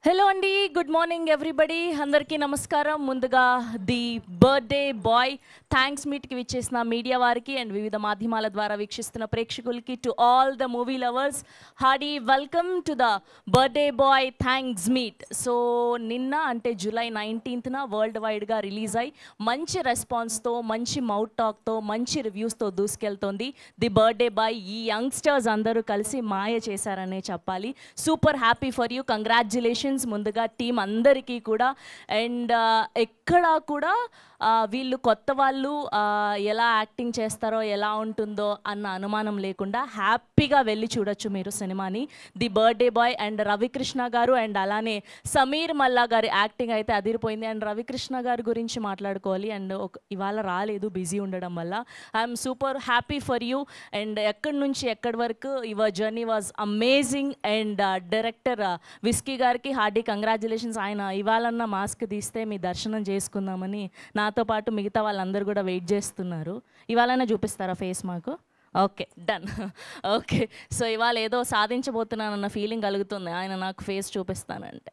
Hello అండి good morning everybody అందరికీ నమస్కారం ముందుగా ది బర్త్డే బాయ్ థ్యాంక్స్ మీట్కి విచ్చేసిన మీడియా వారికి అండ్ వివిధ మాధ్యమాల ద్వారా వీక్షిస్తున్న ప్రేక్షకులకి to all the movie lovers hearty welcome to the birthday boy thanks meet so నిన్న అంటే జూలై నైన్టీన్త్న వరల్డ్ వైడ్గా రిలీజ్ అయి మంచి రెస్పాన్స్తో మంచి మౌత్ టాక్తో మంచి రివ్యూస్తో దూసుకెళ్తోంది ది బర్త్డే బాయ్ ఈ యంగ్స్టర్స్ అందరూ కలిసి మాయ చేశారనే చెప్పాలి super happy for you congratulations ముందుగా టీం అందరికీ కూడా అండ్ ఎక్కడా కూడా ఆ, వీళ్ళు కొత్త వాళ్ళు ఆ, ఎలా యాక్టింగ్ చేస్తారో ఎలా ఉంటుందో అన్న అనుమానం లేకుండా హ్యాపీగా వెళ్ళి చూడొచ్చు మీరు సినిమాని the birthday boy and Ravikrishna గారు అండ్ అలానే సమీర్ మల్లా గారి యాక్టింగ్ అయితే అదిరిపోయింది అండ్ రవికృష్ణ గారి గురించి మాట్లాడుకోవాలి అండ్ ఒక ఇవాళ రాలేదు బిజీ ఉండడం వల్ల I'm super happy for you and ఎక్కడి నుంచి ఎక్కడి వరకు your journey was amazing and director Whisky గారికి హార్డీ కంగ్రాచులేషన్స్ ఆయన ఇవాళన్న మాస్క్ తీస్తే మీ దర్శనం చేసుకుందామని నాతో పాటు మిగతా వాళ్ళందరూ కూడా వెయిట్ చేస్తున్నారు ఇవాళనే చూపిస్తారా ఫేస్ మాకు ఓకే డన్ ఓకే సో ఇవాళ ఏదో సాధించబోతున్నానన్న ఫీలింగ్ కలుగుతుంది ఆయన నాకు ఫేస్ చూపిస్తానంటే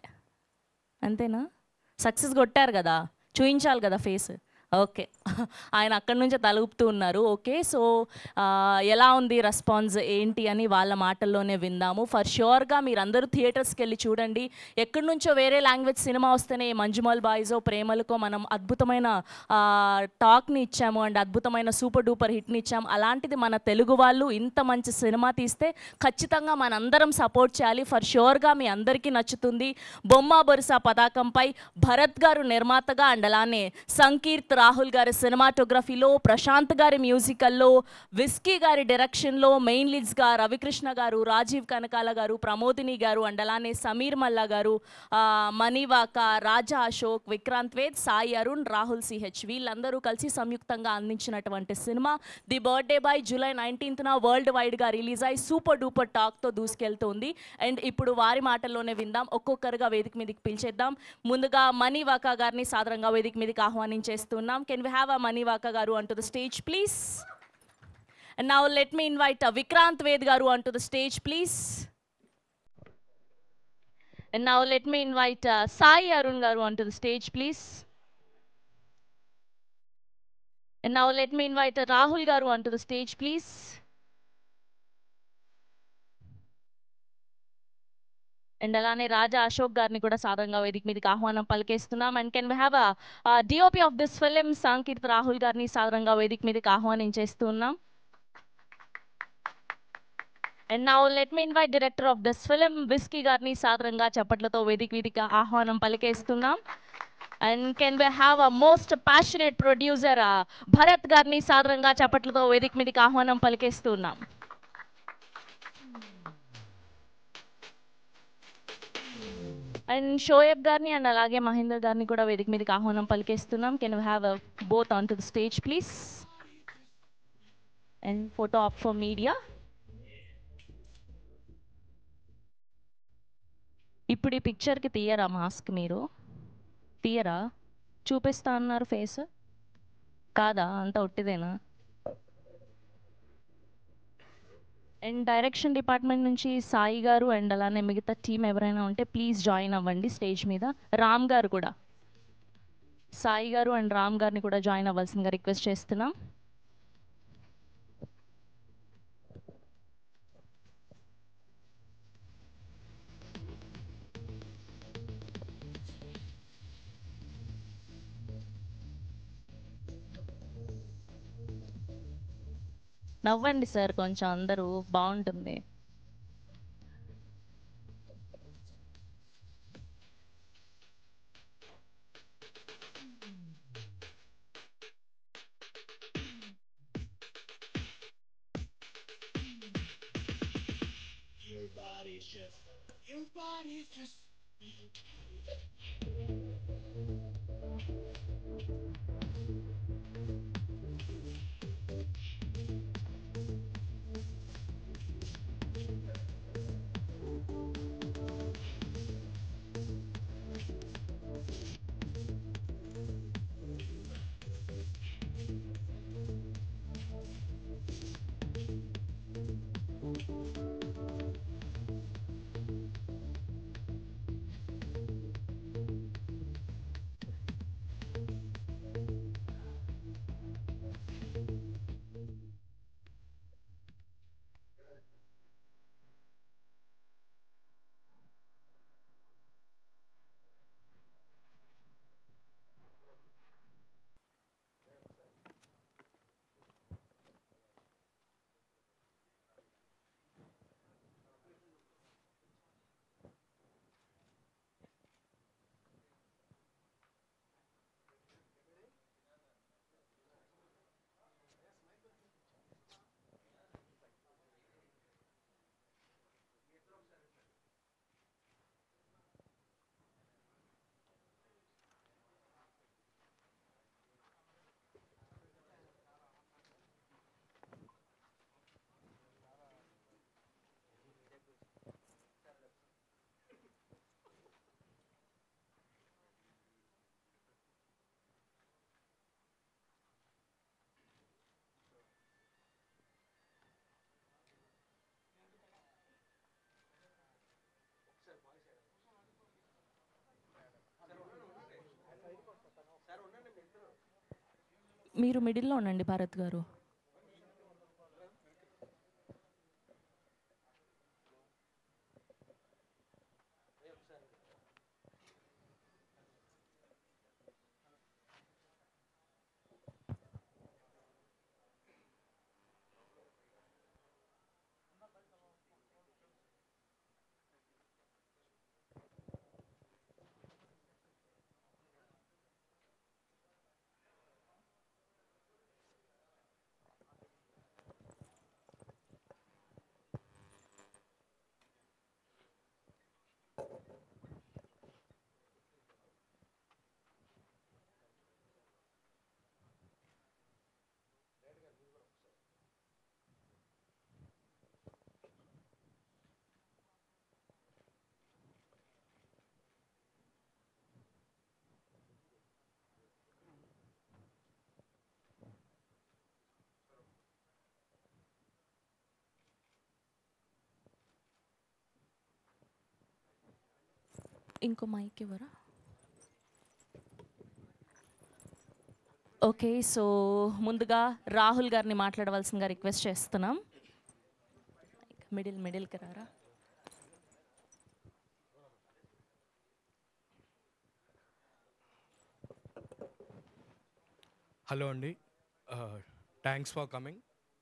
అంతేనా సక్సెస్ కొట్టారు కదా చూయించాలి కదా ఫేస్ ఓకే ఆయన అక్కడి నుంచే తలుపుతూ ఉన్నారు ఓకే సో ఆ, ఎలా ఉంది రెస్పాన్స్ ఏంటి అని వాళ్ళ మాటల్లోనే విందాము ఫర్ ష్యూర్గా మీరందరూ థియేటర్స్కి వెళ్ళి చూడండి ఎక్కడి నుంచో వేరే లాంగ్వేజ్ సినిమా వస్తేనే మంజుమల్ బాయ్జో ప్రేమలకో మనం అద్భుతమైన ఆ, టాక్ని ఇచ్చాము అండ్ అద్భుతమైన సూపర్ డూపర్ హిట్ని ఇచ్చాము అలాంటిది మన తెలుగు వాళ్ళు ఇంత మంచి సినిమా తీస్తే ఖచ్చితంగా మనందరం సపోర్ట్ చేయాలి ఫర్ ష్యూర్గా మీ అందరికీ నచ్చుతుంది బొమ్మ బొరుస పతాకంపై భరత్ గారు నిర్మాతగా అండ్ అలానే సంకీర్త్ రాహుల్ గారి సినిమాటోగ్రఫీలో ప్రశాంత్ గారి మ్యూజికల్లో విస్కీ గారి డైరెక్షన్లో మెయిన్ లీడ్స్గా రవికృష్ణ గారు రాజీవ్ కనకాల గారు ప్రమోదిని గారు అండ్ అలానే సమీర్ మల్లా గారు ఆ, మణివాక రాజా అశోక్ విక్రాంత్ వేద్ సాయి అరుణ్ రాహుల్ సిహెచ్ వీళ్ళందరూ కలిసి సంయుక్తంగా అందించినటువంటి cinema the birthday boy July నైన్టీన్త్న వరల్డ్ వైడ్గా రిలీజ్ అయి సూపర్ డూపర్ టాక్తో దూసుకెళ్తోంది అండ్ ఇప్పుడు వారి మాటల్లోనే విందాం ఒక్కొక్కరుగా వేదిక మీదకి పిలిచేద్దాం ముందుగా మణివాక గారిని సాదరంగా వేదిక మీదకి ఆహ్వానించేస్తున్నాం కెన్ వి హ్యావ్ అ మణివాక గారు onto the stage please and now let me invite Vikrant Ved గారు onto the stage please and now let me invite Sai Arun గారు onto the stage please and now let me invite Rahul గారు onto the stage please and అలానే రాజా అశోక్ గారిని కూడా సాధారణంగా వేదిక మీదకి ఆహ్వానం పలికేస్తున్నాం and can we have DOP of this film Sankeerthi Rahul గారిని సాధారణంగా వేదిక మీదకి ఆహ్వానించేస్తున్నాం and now let me invite director of this film Whisky గారిని సాధారణంగా చప్పట్లతో వేదిక మీదకి ఆహ్వానం పలికేస్తున్నాం and can we have a most passionate producer Bharat గారిని సాధారణంగా చప్పట్లతో వేదిక మీదకి ఆహ్వానం పలికేస్తున్నాం అండ్ షోయబ్ గారిని అండ్ అలాగే మహేందర్ గారిని కూడా వేదిక మీదకి ఆహ్వానం పలికేస్తున్నాం can have both on to the stage please and photo off for media ఇప్పుడు ఈ పిక్చర్కి తీయరా మాస్క్ మీరు తీయరా చూపిస్తా అన్నారు ఫేస్ కాదా అంత ఒట్టిదేనా అండ్ డైరెక్షన్ డిపార్ట్మెంట్ నుంచి సాయి గారు అండ్ అలానే మిగతా టీం ఎవరైనా ఉంటే ప్లీజ్ జాయిన్ అవ్వండి స్టేజ్ మీద రామ్ గారు కూడా సాయి గారు అండ్ రామ్ గారిని కూడా జాయిన్ అవ్వాల్సిందిగా రిక్వెస్ట్ చేస్తున్నాం నవ్వండి సార్ కొంచెం అందరూ బాగుంటుంది Your body's just, your body's just. మీరు మిడిల్లో ఉండండి భారత్ గారు ఇంకో మైక్ ఇవ్వరా ఓకే సో ముందుగా రాహుల్ గారిని మాట్లాడవలసిందిగా రిక్వెస్ట్ చేస్తున్నాం మిడిల్ మిడిల్కి రారా హలో అండి thanks for coming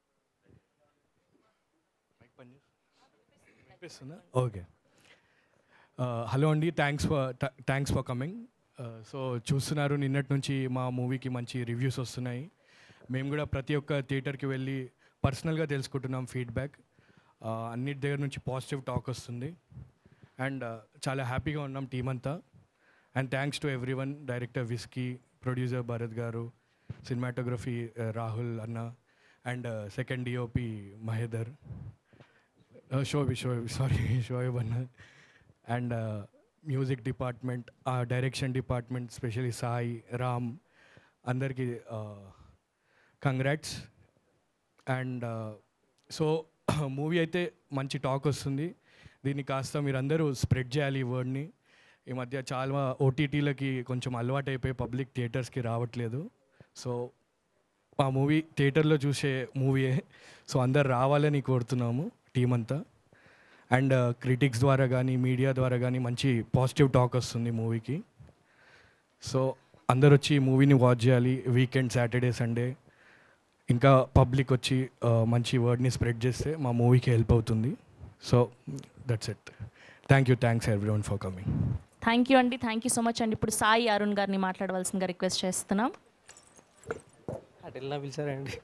okay hello అండి thanks for thanks for coming so చూస్తున్నారు నిన్నటి నుంచి మా మూవీకి మంచి రివ్యూస్ వస్తున్నాయి మేము కూడా ప్రతి ఒక్క థియేటర్కి వెళ్ళి పర్సనల్గా తెలుసుకుంటున్నాం ఫీడ్బ్యాక్ అన్నిటి దగ్గర నుంచి పాజిటివ్ టాక్ వస్తుంది అండ్ చాలా హ్యాపీగా ఉన్నాం టీం అంతా and thanks to everyone director Whisky producer Bharat గారు సినిమాటోగ్రఫీ రాహుల్ అన్న and second DOP Mahedar Shobi Shobi sorry Shoaib అన్న and music department direction department specially Sai Ram అందరికీ కంగ్రాట్స్ అండ్ సో మూవీ అయితే మంచి టాక్ వస్తుంది దీన్ని కాస్త మీరందరూ స్ప్రెడ్ చేయాలి ఈ వర్డ్ని ఈ మధ్య చాలా ఓటీటీలకి కొంచెం అలవాటు అయిపోయి పబ్లిక్ థియేటర్స్కి రావట్లేదు సో ఆ మూవీ థియేటర్లో చూసే మూవీయే సో అందరు రావాలని కోరుతున్నాము టీం అంతా అండ్ క్రిటిక్స్ ద్వారా కానీ మీడియా ద్వారా కానీ మంచి పాజిటివ్ టాక్ వస్తుంది మూవీకి సో అందరు వచ్చి ఈ మూవీని వాచ్ చేయాలి వీకెండ్ సాటర్డే సండే ఇంకా పబ్లిక్ వచ్చి ఆ, మంచి వర్డ్ని స్ప్రెడ్ చేస్తే మా మూవీకి హెల్ప్ అవుతుంది so that's it thank you thanks everyone for coming thank you అండి థ్యాంక్ యూ సో మచ్ అండి ఇప్పుడు సాయి అరుణ్ గారిని మాట్లాడవలసిందిగా రిక్వెస్ట్ చేస్తున్నాం అటు వెళ్ళినా పిలిచారండి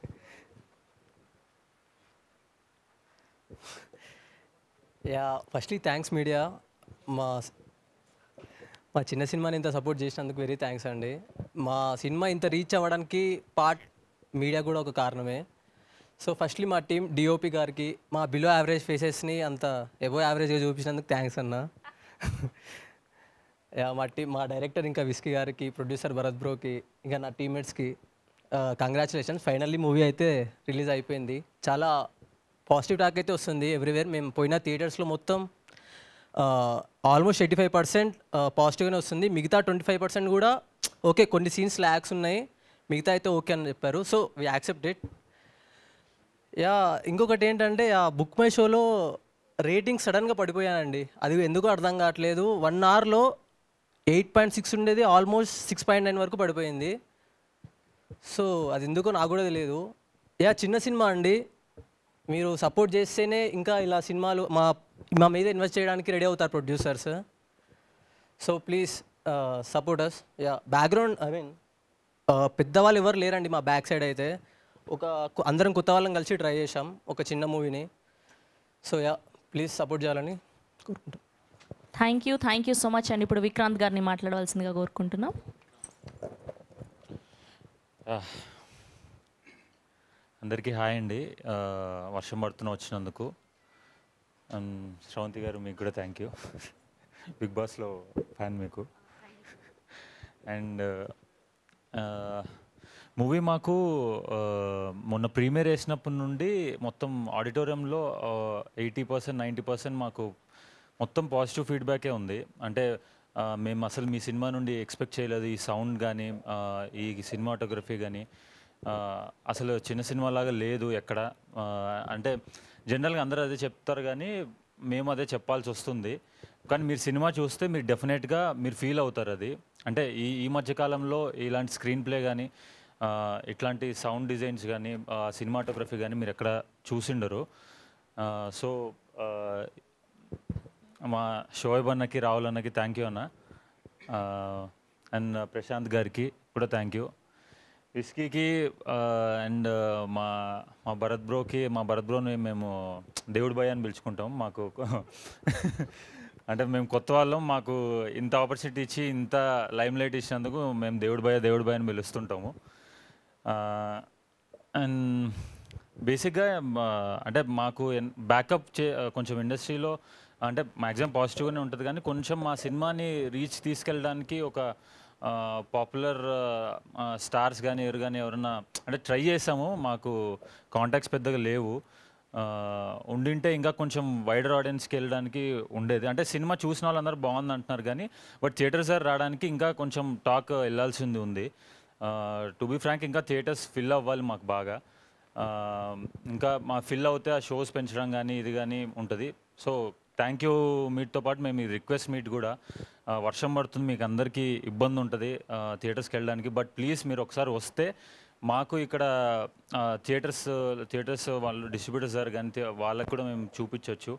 యా ఫస్ట్లీ థ్యాంక్స్ మీడియా మా మా చిన్న సినిమాని ఇంత సపోర్ట్ చేసినందుకు వెరీ థ్యాంక్స్ అండి మా సినిమా ఇంత రీచ్ అవ్వడానికి పార్ట్ మీడియా కూడా ఒక కారణమే సో ఫస్ట్లీ మా టీం డిఓపి గారికి మా బిలో యావరేజ్ ఫేసెస్ని అంత ఎబో యావరేజ్గా చూపించినందుకు థ్యాంక్స్ అన్న యా మా టీం మా డైరెక్టర్ ఇంకా విస్కీ గారికి ప్రొడ్యూసర్ భరత్ బ్రోకి ఇంకా నా టీమ్మేట్స్కి కంగ్రాచులేషన్స్ ఫైనల్లీ మూవీ అయితే రిలీజ్ అయిపోయింది చాలా పాజిటివ్ టాక్ అయితే వస్తుంది ఎవ్రీవేర్ మేము పోయిన థియేటర్స్లో మొత్తం ఆల్మోస్ట్ ఎయిటీ ఫైవ్ పర్సెంట్ పాజిటివ్గానే వస్తుంది మిగతా ట్వంటీ ఫైవ్ పర్సెంట్ కూడా ఓకే కొన్ని సీన్స్ ల్యాక్స్ ఉన్నాయి మిగతా అయితే ఓకే అని చెప్పారు so we accept it yeah ఇంకొకటి ఏంటంటే ఆ బుక్ మై షోలో రేటింగ్ సడన్గా పడిపోయానండి అది ఎందుకు అర్థం కావట్లేదు వన్ అవర్లో ఎయిట్ పాయింట్ సిక్స్ ఉండేది ఆల్మోస్ట్ సిక్స్ పాయింట్ నైన్ వరకు పడిపోయింది సో అది ఎందుకో నాకు కూడా తెలియదు యా చిన్న సినిమా అండి మీరు సపోర్ట్ చేస్తేనే ఇంకా ఇలా సినిమాలు మా మా మీద ఇన్వెస్ట్ చేయడానికి రెడీ అవుతారు producers so please support us yeah background I mean పెద్దవాళ్ళు ఎవరు లేరండి మా బ్యాక్ సైడ్ అయితే ఒక కు- అందరం కొత్త వాళ్ళని కలిసి ట్రై చేసాం ఒక చిన్న మూవీని సో యా ప్లీజ్ సపోర్ట్ చేయాలని కోరుకుంటాం thank you thank you so much అండి ఇప్పుడు విక్రాంత్ గారిని మాట్లాడవలసిందిగా కోరుకుంటున్నాం అందరికీ హాయ్ అండి ఆ, వర్షం పడుతున్న వచ్చినందుకు అండ్ శ్రవంతి గారు మీకు కూడా థ్యాంక్ యూ బిగ్ బాస్లో ఫ్యాన్ మీకు అండ్ మూవీ మాకు ఆ, మొన్న ప్రీమియర్ వేసినప్పటి నుండి మొత్తం ఆడిటోరియంలో ఎయిటీ పర్సెంట్ నైంటీ పర్సెంట్ మాకు మొత్తం పాజిటివ్ ఫీడ్బ్యాకే ఉంది అంటే ఆ, మేము అసలు మీ సినిమా నుండి ఎక్స్పెక్ట్ చేయలేదు ఈ సౌండ్ కానీ ఈ సినిమాటోగ్రఫీ కానీ ఆ, అసలు చిన్న సినిమా లాగా లేదు ఎక్కడ ఆ, అంటే జనరల్గా అందరూ అదే చెప్తారు కానీ మేము అదే చెప్పాల్సి వస్తుంది కానీ మీరు సినిమా చూస్తే మీరు డెఫినెట్గా మీరు ఫీల్ అవుతారు అది అంటే ఈ ఈ మధ్య కాలంలో ఇలాంటి స్క్రీన్ ప్లే కానీ ఇట్లాంటి సౌండ్ డిజైన్స్ కానీ సినిమాటోగ్రఫీ కానీ మీరు ఎక్కడ చూసిండరు సో మా షోయబ్ అన్నకి రాహుల్ అన్నకి థ్యాంక్ యూ అన్న అండ్ ప్రశాంత్ గారికి కూడా థ్యాంక్ యూ విస్కీకి అండ్ మా మా భరత్ బ్రోకి మా భరత్ బ్రోని మేము దేవుడి భయ అని పిలుచుకుంటాం మాకు అంటే మేము కొత్త వాళ్ళం మాకు ఇంత ఆపర్చునిటీ ఇచ్చి ఇంత లైమ్ లైట్ ఇచ్చినందుకు మేము దేవుడి భయ దేవుడి భయ అని పిలుస్తుంటాము అండ్ బేసిక్గా అంటే మాకు బ్యాకప్ చే కొంచెం ఇండస్ట్రీలో అంటే మ్యాక్సిమం పాజిటివ్గానే ఉంటుంది కానీ కొంచెం మా సినిమాని రీచ్ తీసుకెళ్ళడానికి ఒక పాపులర్ స్టార్స్ కానీ ఎవరు కానీ ఎవరన్నా అంటే ట్రై చేసాము మాకు కాంటాక్ట్స్ పెద్దగా లేవు ఆ, ఉండింటే ఇంకా కొంచెం వైడర్ ఆడియన్స్కి వెళ్ళడానికి ఉండేది అంటే సినిమా చూసిన వాళ్ళందరూ బాగుంది అంటున్నారు కానీ బట్ థియేటర్ సార్ రావడానికి ఇంకా కొంచెం టాక్ వెళ్ళాల్సింది ఉంది టు బీ ఫ్రాంక్ ఇంకా థియేటర్స్ ఫిల్ అవ్వాలి మాకు బాగా ఆ, ఇంకా మా ఫిల్ అవుతే ఆ షోస్ పెంచడం కానీ ఇది కానీ ఉంటుంది సో థ్యాంక్ యూ మీట్తో పాటు మేము ఈ రిక్వెస్ట్ మీట్ కూడా ఆ, వర్షం పడుతుంది మీకు అందరికీ ఇబ్బంది ఉంటుంది థియేటర్స్కి వెళ్ళడానికి బట్ ప్లీజ్ మీరు ఒకసారి వస్తే మాకు ఇక్కడ థియేటర్స్ థియేటర్స్ వాళ్ళు డిస్ట్రిబ్యూటర్స్ గారు కానీ థి- వాళ్ళకు కూడా మేము చూపించవచ్చు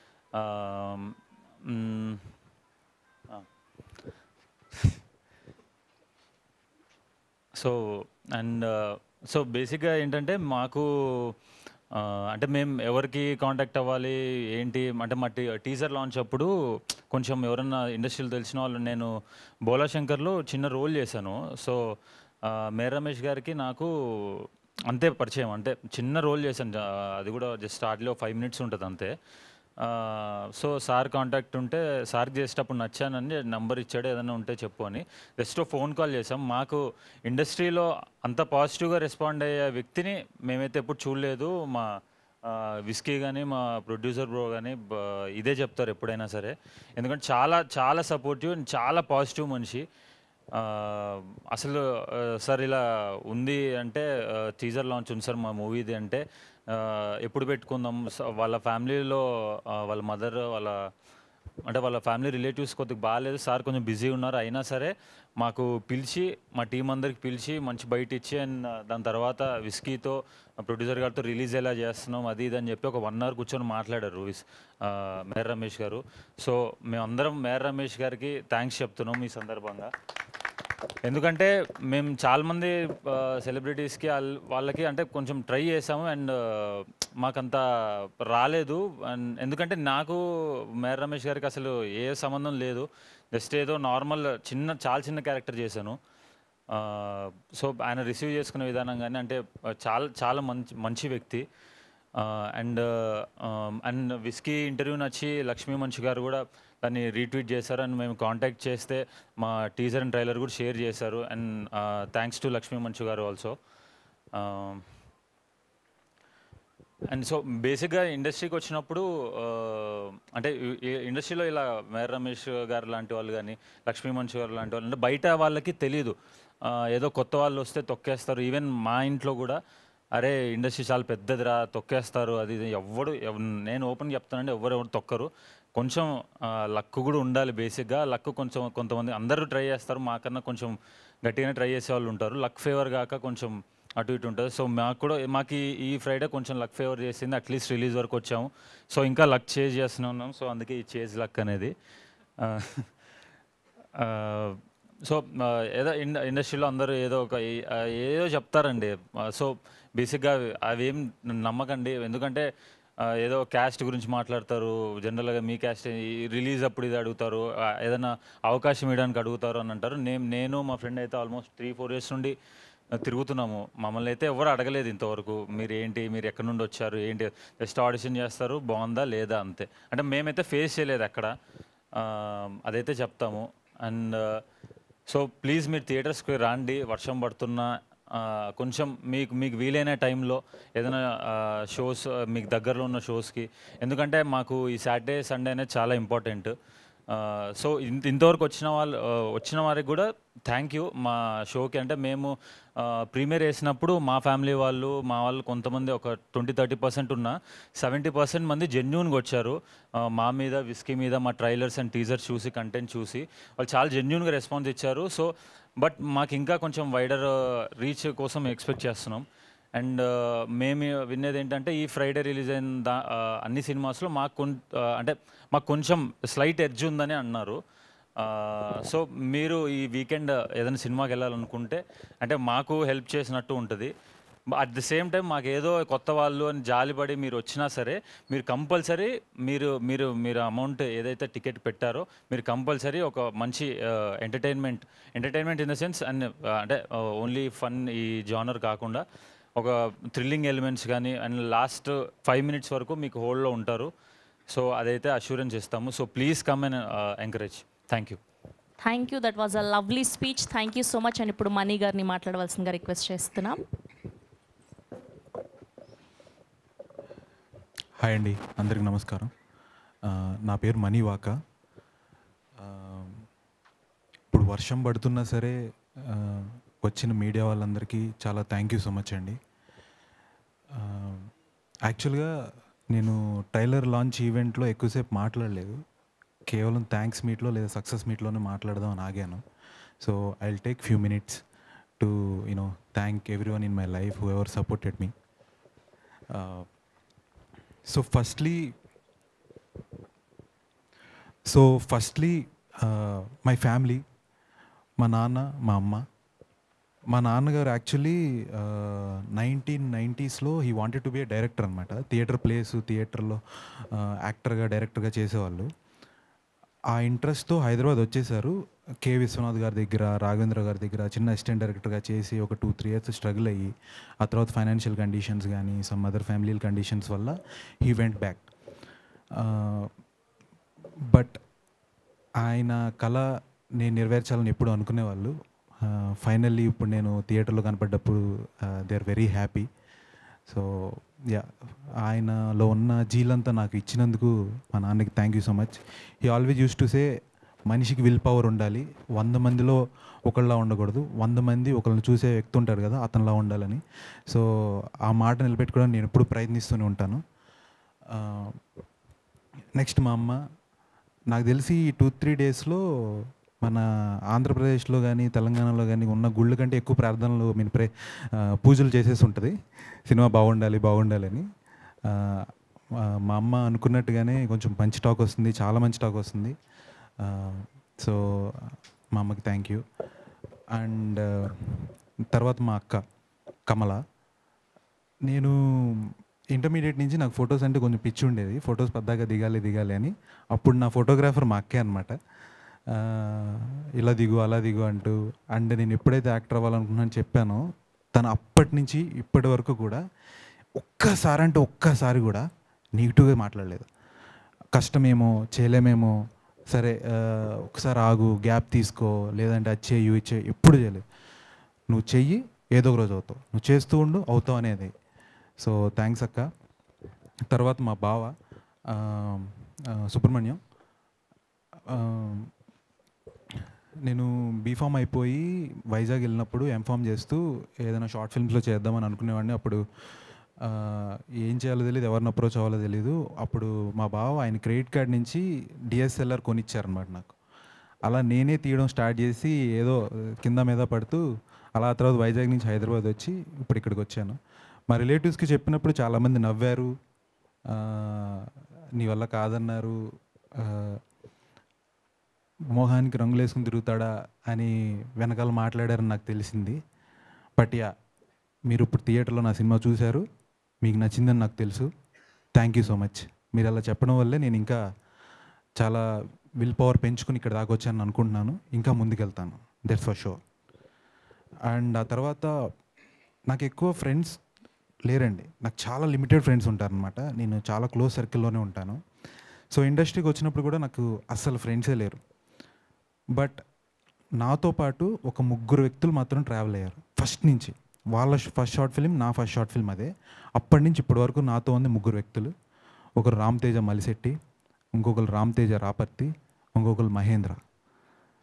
సో అండ్ సో బేసిక్గా ఏంటంటే మాకు ఆ, అంటే మేము ఎవరికి కాంటాక్ట్ అవ్వాలి ఏంటి అంటే మా టీ టీజర్ లాంచ్ అప్పుడు కొంచెం ఎవరన్నా ఇండస్ట్రీలో తెలిసిన వాళ్ళు నేను బోలా శంకర్లో చిన్న రోల్ చేశాను సో ఆ, మేర రమేష్ గారికి నాకు అంతే పరిచయం అంటే చిన్న రోల్ చేశాను జా- అది కూడా జస్ట్ స్టార్ట్లో ఫైవ్ మినిట్స్ ఉంటుంది అంతే ఆ, సో సార్ కాంటాక్ట్ ఉంటే సార్కి చేసేటప్పుడు నచ్చానని నంబర్ ఇచ్చాడు ఏదైనా ఉంటే చెప్పు అని జస్ట్ ఫోన్ కాల్ చేసాం మాకు ఇండస్ట్రీలో అంత పాజిటివ్గా రెస్పాండ్ అయ్యే వ్యక్తిని మేమైతే ఎప్పుడు చూడలేదు మా ఆ, విస్కీ కానీ మా ప్రొడ్యూసర్ బ్రో కానీ ఇదే చెప్తారు ఎప్పుడైనా సరే ఎందుకంటే చాలా చాలా సపోర్టివ్ అండ్ చాలా పాజిటివ్ మనిషి ఆ, అసలు ఆ, సార్ ఇలా ఉంది అంటే టీజర్ లాంచ్ ఉంది సార్ మా మూవీది అంటే ఆ, ఎప్పుడు పెట్టుకుందాం స- వాళ్ళ ఫ్యామిలీలో ఆ, వాళ్ళ మదర్ వాళ్ళ అంటే వాళ్ళ ఫ్యామిలీ రిలేటివ్స్ కొద్దిగా బాగాలేదు సార్ కొంచెం బిజీ ఉన్నారు అయినా సరే మాకు పిలిచి మా టీం అందరికి పిలిచి మంచి బయట ఇచ్చి అండ్ దాని తర్వాత విస్కీతో ప్రొడ్యూసర్ గారితో రిలీజ్ ఎలా చేస్తున్నాం అది ఇది అని చెప్పి ఒక వన్ అవర్ కూర్చొని మాట్లాడారు విస్ ఆ, మేర్ రమేష్ గారు సో మేమందరం మేర్ రమేష్ గారికి థ్యాంక్స్ చెప్తున్నాం ఈ సందర్భంగా ఎందుకంటే మేము చాలామంది సెలబ్రిటీస్కి వాళ్ళకి అంటే కొంచెం ట్రై చేసాము అండ్ మాకంత రాలేదు అండ్ ఎందుకంటే నాకు మేర రమేష్ గారికి అసలు ఏ సంబంధం లేదు జస్ట్ ఏదో నార్మల్ చిన్న చాలా చిన్న క్యారెక్టర్ చేశాను సో ఆయన రిసీవ్ చేసుకునే విధానం కానీ అంటే చాలా చాలా మంచి మంచి వ్యక్తి అండ్ అండ్ విస్కీ ఇంటర్వ్యూ నచ్చి లక్ష్మీ మంచు గారు కూడా దాన్ని రీట్వీట్ చేశారు అండ్ మేము కాంటాక్ట్ చేస్తే మా టీజర్ అండ్ ట్రైలర్ కూడా షేర్ చేశారు and thanks to Lakshmi Manchu గారు ఆల్సో అండ్ సో బేసిక్గా ఇండస్ట్రీకి వచ్చినప్పుడు ఆ, అంటే ఈ- ఈ ఇండస్ట్రీలో ఇలా మేర రమేష్ గారు లాంటి వాళ్ళు కానీ లక్ష్మీ మంచు గారు లాంటి వాళ్ళు అంటే బయట వాళ్ళకి తెలియదు ఆ, ఏదో కొత్త వాళ్ళు వస్తే తొక్కేస్తారు ఈవెన్ మా ఇంట్లో కూడా అరే ఇండస్ట్రీ చాలా పెద్దదిరా తొక్కేస్తారు అది ఇది ఎవ్వడు ఎవ్- నేను ఓపెన్ చెప్తానంటే ఎవరు ఎవరు తొక్కరు కొంచెం లక్ కూడా ఉండాలి బేసిక్గా లక్ కొంచెం కొంతమంది అందరూ ట్రై చేస్తారు మాకన్నా కొంచెం గట్టిగానే ట్రై చేసే వాళ్ళు ఉంటారు లక్ ఫేవర్ కాక కొంచెం అటు ఇటు ఉంటుంది సో మాకు కూడా మాకు ఈ- ఈ ఫ్రైడే కొంచెం లక్ ఫేవర్ చేసింది అట్లీస్ట్ రిలీజ్ వరకు వచ్చాము సో ఇంకా లక్ చేజ్ చేస్తున్నాం సో అందుకే ఈ చేజ్ లక్ అనేది ఆ, ఆ, సో ఆ, ఏదో ఇండ ఇండస్ట్రీలో అందరూ ఏదో ఒక ఏ- ఆ, ఏదో చెప్తారండి ఆ, సో బేసిక్గా అవేం నమ్మకండి ఎందుకంటే ఆ, ఏదో క్యాస్ట్ గురించి మాట్లాడతారు జనరల్గా మీ క్యాస్ట్ రిలీజ్ అప్పుడు ఇది అడుగుతారు ఆ, ఏదైనా అవకాశం ఇవ్వడానికి అడుగుతారు అని అంటారు నేను నేను మా ఫ్రెండ్ అయితే ఆల్మోస్ట్ త్రీ ఫోర్ ఇయర్స్ నుండి ఆ, తిరుగుతున్నాము మమ్మల్ని అయితే ఎవరు అడగలేదు ఇంతవరకు మీరు ఏంటి మీరు ఎక్కడి నుండి వచ్చారు ఏంటి జస్ట్ ఆడిషన్ చేస్తారు బాగుందా లేదా అంతే అంటే మేమైతే ఫేస్ చేయలేదు అక్కడ ఆ, అదైతే చెప్తాము అండ్ సో ప్లీజ్ మీరు థియేటర్స్కి రాండి వర్షం పడుతున్నా ఆ, కొంచెం మీకు మీకు వీలైన టైంలో ఏదైనా షోస్ మీకు దగ్గరలో ఉన్న షోస్కి ఎందుకంటే మాకు ఈ సాటర్డే సండే అనేది చాలా ఇంపార్టెంట్ సో ఇంత ఇంతవరకు వచ్చిన వాళ్ళు ఆ, వచ్చిన వారికి కూడా థ్యాంక్ యూ మా షోకి అంటే మేము ప్రీమియర్ వేసినప్పుడు మా ఫ్యామిలీ వాళ్ళు మా వాళ్ళు కొంతమంది ఒక ట్వంటీ థర్టీ పర్సెంట్ ఉన్న సెవెంటీ పర్సెంట్ మంది జెన్యున్గా వచ్చారు ఆ, మా మీద విస్కీ మీద మా ట్రైలర్స్ అండ్ టీజర్స్ చూసి కంటెంట్ చూసి వాళ్ళు చాలా జెన్యున్గా రెస్పాన్స్ ఇచ్చారు సో బట్ మాకు ఇంకా కొంచెం వైడర్ రీచ్ కోసం ఎక్స్పెక్ట్ చేస్తున్నాం అండ్ మేము వినేది ఏంటంటే ఈ ఫ్రైడే రిలీజ్ అయిన దా ఆ, అన్ని సినిమాస్లో మాకు కొన్ ఆ, అంటే మాకు కొంచెం స్లైట్ ఎడ్జ్ ఉందని అన్నారు సో మీరు ఈ వీకెండ్ ఏదైనా సినిమాకి వెళ్ళాలనుకుంటే అంటే మాకు హెల్ప్ చేసినట్టు ఉంటుంది అట్ ది సేమ్ టైం మాకు ఏదో కొత్త వాళ్ళు అని జాలిపడి మీరు వచ్చినా సరే మీరు కంపల్సరీ మీరు మీరు మీరు అమౌంట్ ఏదైతే టికెట్ పెట్టారో మీరు కంపల్సరీ ఒక మంచి entertainment entertainment in the sense and అంటే ఓన్లీ ఫన్ ఈ జానర్ కాకుండా ఒక థ్రిల్లింగ్ ఎలిమెంట్స్ కానీ అండ్ లాస్ట్ ఫైవ్ మినిట్స్ వరకు మీకు హోల్డ్లో ఉంటారు సో అదైతే అష్యూరెన్స్ ఇస్తాము so please come and encourage thank you thank you that was a lovely speech thank you so much and ఇప్పుడు మనీ గారిని మాట్లాడవలసిందిగా రిక్వెస్ట్ చేస్తున్నాం హాయ్ అండి అందరికి నమస్కారం ఆ, నా పేరు మణివాక ఆ, ఇప్పుడు వర్షం పడుతున్నా సరే ఆ, వచ్చిన మీడియా వాళ్ళందరికీ చాలా థ్యాంక్ యూ సో మచ్ అండి ఆ, యాక్చువల్గా నేను టైలర్ లాంచ్ ఈవెంట్లో ఎక్కువసేపు మాట్లాడలేదు కేవలం థ్యాంక్స్ మీట్లో లేదా సక్సెస్ మీట్లోనే మాట్లాడదాం అని ఆగాను so I will take few minutes to you know thank everyone in my life whoever supported me so firstly so firstly my family మా నాన్న మా అమ్మ మా నాన్నగారు యాక్చువల్లీ నైన్టీన్ నైంటీస్లో he wanted to be a director అనమాట theatre place థియేటర్లో యాక్టర్గా డైరెక్టర్గా చేసేవాళ్ళు ఆ ఇంట్రెస్ట్తో హైదరాబాద్ వచ్చేసారు కె విశ్వనాథ్ గారి దగ్గర రాఘవేంద్ర గారి దగ్గర చిన్న అసిస్టెంట్ డైరెక్టర్గా చేసి ఒక టూ త్రీ ఇయర్స్ స్ట్రగుల్ అయ్యి ఆ తర్వాత ఫైనాన్షియల్ కండిషన్స్ కానీ సమ్ అదర్ ఫ్యామిలీ కండిషన్స్ వల్ల హీ వెంట్ బ్యాక్ బట్ ఆయన కళ నేను నెరవేర్చాలని ఎప్పుడు అనుకునేవాళ్ళు ఫైనల్లీ ఇప్పుడు నేను థియేటర్లో కనపడ్డప్పుడు they are very happy so yeah ఆయనలో ఉన్న జీలంతా నాకు ఇచ్చినందుకు మా నాన్నకి థ్యాంక్ యూ సో మచ్ ఈ ఆల్వేజ్ యూస్ టు సే మనిషికి విల్ పవర్ ఉండాలి వంద మందిలో ఒకళ్ళలా ఉండకూడదు వంద మంది ఒకళ్ళని చూసే వ్యక్తి ఉంటారు కదా అతనిలా ఉండాలని సో ఆ మాట నిలబెట్టుకోవడానికి నేను ఎప్పుడు ప్రయత్నిస్తూనే ఉంటాను నెక్స్ట్ మా అమ్మ నాకు తెలిసి ఈ టూ త్రీ డేస్లో మన ఆంధ్రప్రదేశ్లో కానీ తెలంగాణలో కానీ ఉన్న గుళ్ళు కంటే ఎక్కువ ప్రార్థనలు మీన్ ప్రే ఆ, పూజలు చేసేసి ఉంటుంది సినిమా బాగుండాలి బాగుండాలి అని ఆ, ఆ, మా అమ్మ అనుకున్నట్టుగానే కొంచెం మంచి టాక్ వస్తుంది చాలా మంచి టాక్ వస్తుంది సో మా అమ్మకి థ్యాంక్ యూ అండ్ తర్వాత మా అక్క కమల నేను ఇంటర్మీడియట్ నుంచి నాకు ఫొటోస్ అంటే కొంచెం పిచ్చి ఉండేది ఫొటోస్ పద్దాగా దిగాలి దిగాలి అని అప్పుడు నా ఫోటోగ్రాఫర్ మా అక్కే అనమాట ఇలా దిగు అలా దిగు అంటూ అండ్ నేను ఎప్పుడైతే యాక్టర్ అవ్వాలనుకున్నాను చెప్పానో తను అప్పటి నుంచి ఇప్పటి వరకు కూడా ఒక్కసారి అంటే ఒక్కసారి కూడా నెగిటివ్గా మాట్లాడలేదు కష్టమేమో చేయలేమేమో సరే ఆ, ఒకసారి ఆగు గ్యాప్ తీసుకో లేదంటే అది చేయు ఇది చేయి ఎప్పుడు చేయలేదు నువ్వు చెయ్యి ఏదో ఒక రోజు అవుతావు నువ్వు చేస్తూ ఉండు అవుతావు అనేది సో థ్యాంక్స్ అక్క తర్వాత మా బావ ఆ, ఆ, సుబ్రహ్మణ్యం ఆ, నేను బీఫామ్ అయిపోయి వైజాగ్ వెళ్ళినప్పుడు ఎంఫామ్ చేస్తూ ఏదైనా షార్ట్ ఫిల్మ్స్లో చేద్దామని అనుకునేవాడిని అప్పుడు ఆ, ఏం చేయాలో తెలియదు ఎవరిని అప్రోచ్ అవ్వాలో తెలీదు అప్పుడు మా బావ ఆయన క్రెడిట్ కార్డ్ నుంచి డిఎస్ఎల్ఆర్ కొనిచ్చారనమాట నాకు అలా నేనే తీయడం స్టార్ట్ చేసి ఏదో కింద మీద పడుతూ అలా ఆ తర్వాత వైజాగ్ నుంచి హైదరాబాద్ వచ్చి ఇప్పుడు ఇక్కడికి వచ్చాను మా రిలేటివ్స్కి చెప్పినప్పుడు చాలామంది నవ్వారు ఆ, నీ వల్ల కాదన్నారు ఆ, మోహానికి రంగులు వేసుకుని తిరుగుతాడా అని వెనకాల మాట్లాడారని నాకు తెలిసింది బట్ యా మీరు ఇప్పుడు థియేటర్లో నా సినిమా చూశారు మీకు నచ్చిందని నాకు తెలుసు థ్యాంక్ యూ సో మచ్ మీరు అలా చెప్పడం వల్లే నేను ఇంకా చాలా విల్ పవర్ పెంచుకుని ఇక్కడ దాకా వచ్చాను అనుకుంటున్నాను ఇంకా ముందుకెళ్తాను దట్స్ ఫర్ షూర్ అండ్ ఆ తర్వాత నాకు ఎక్కువ ఫ్రెండ్స్ లేరండి నాకు చాలా లిమిటెడ్ ఫ్రెండ్స్ ఉంటారనమాట నేను చాలా క్లోజ్ సర్కిల్లోనే ఉంటాను సో ఇండస్ట్రీకి వచ్చినప్పుడు కూడా నాకు అస్సలు ఫ్రెండ్సే లేరు బట్ నాతో పాటు ఒక ముగ్గురు వ్యక్తులు మాత్రం ట్రావెల్ అయ్యారు ఫస్ట్ నుంచి వాళ్ళ ఫస్ట్ షార్ట్ ఫిలిం నా ఫస్ట్ షార్ట్ ఫిల్మ్ అదే అప్పటి నుంచి ఇప్పటి వరకు నాతో ఉంది ముగ్గురు వ్యక్తులు ఒకరు రామ్ తేజ మలిశెట్టి ఇంకొకరు రామ్ తేజ రాపర్తి ఇంకొకరు మహేంద్ర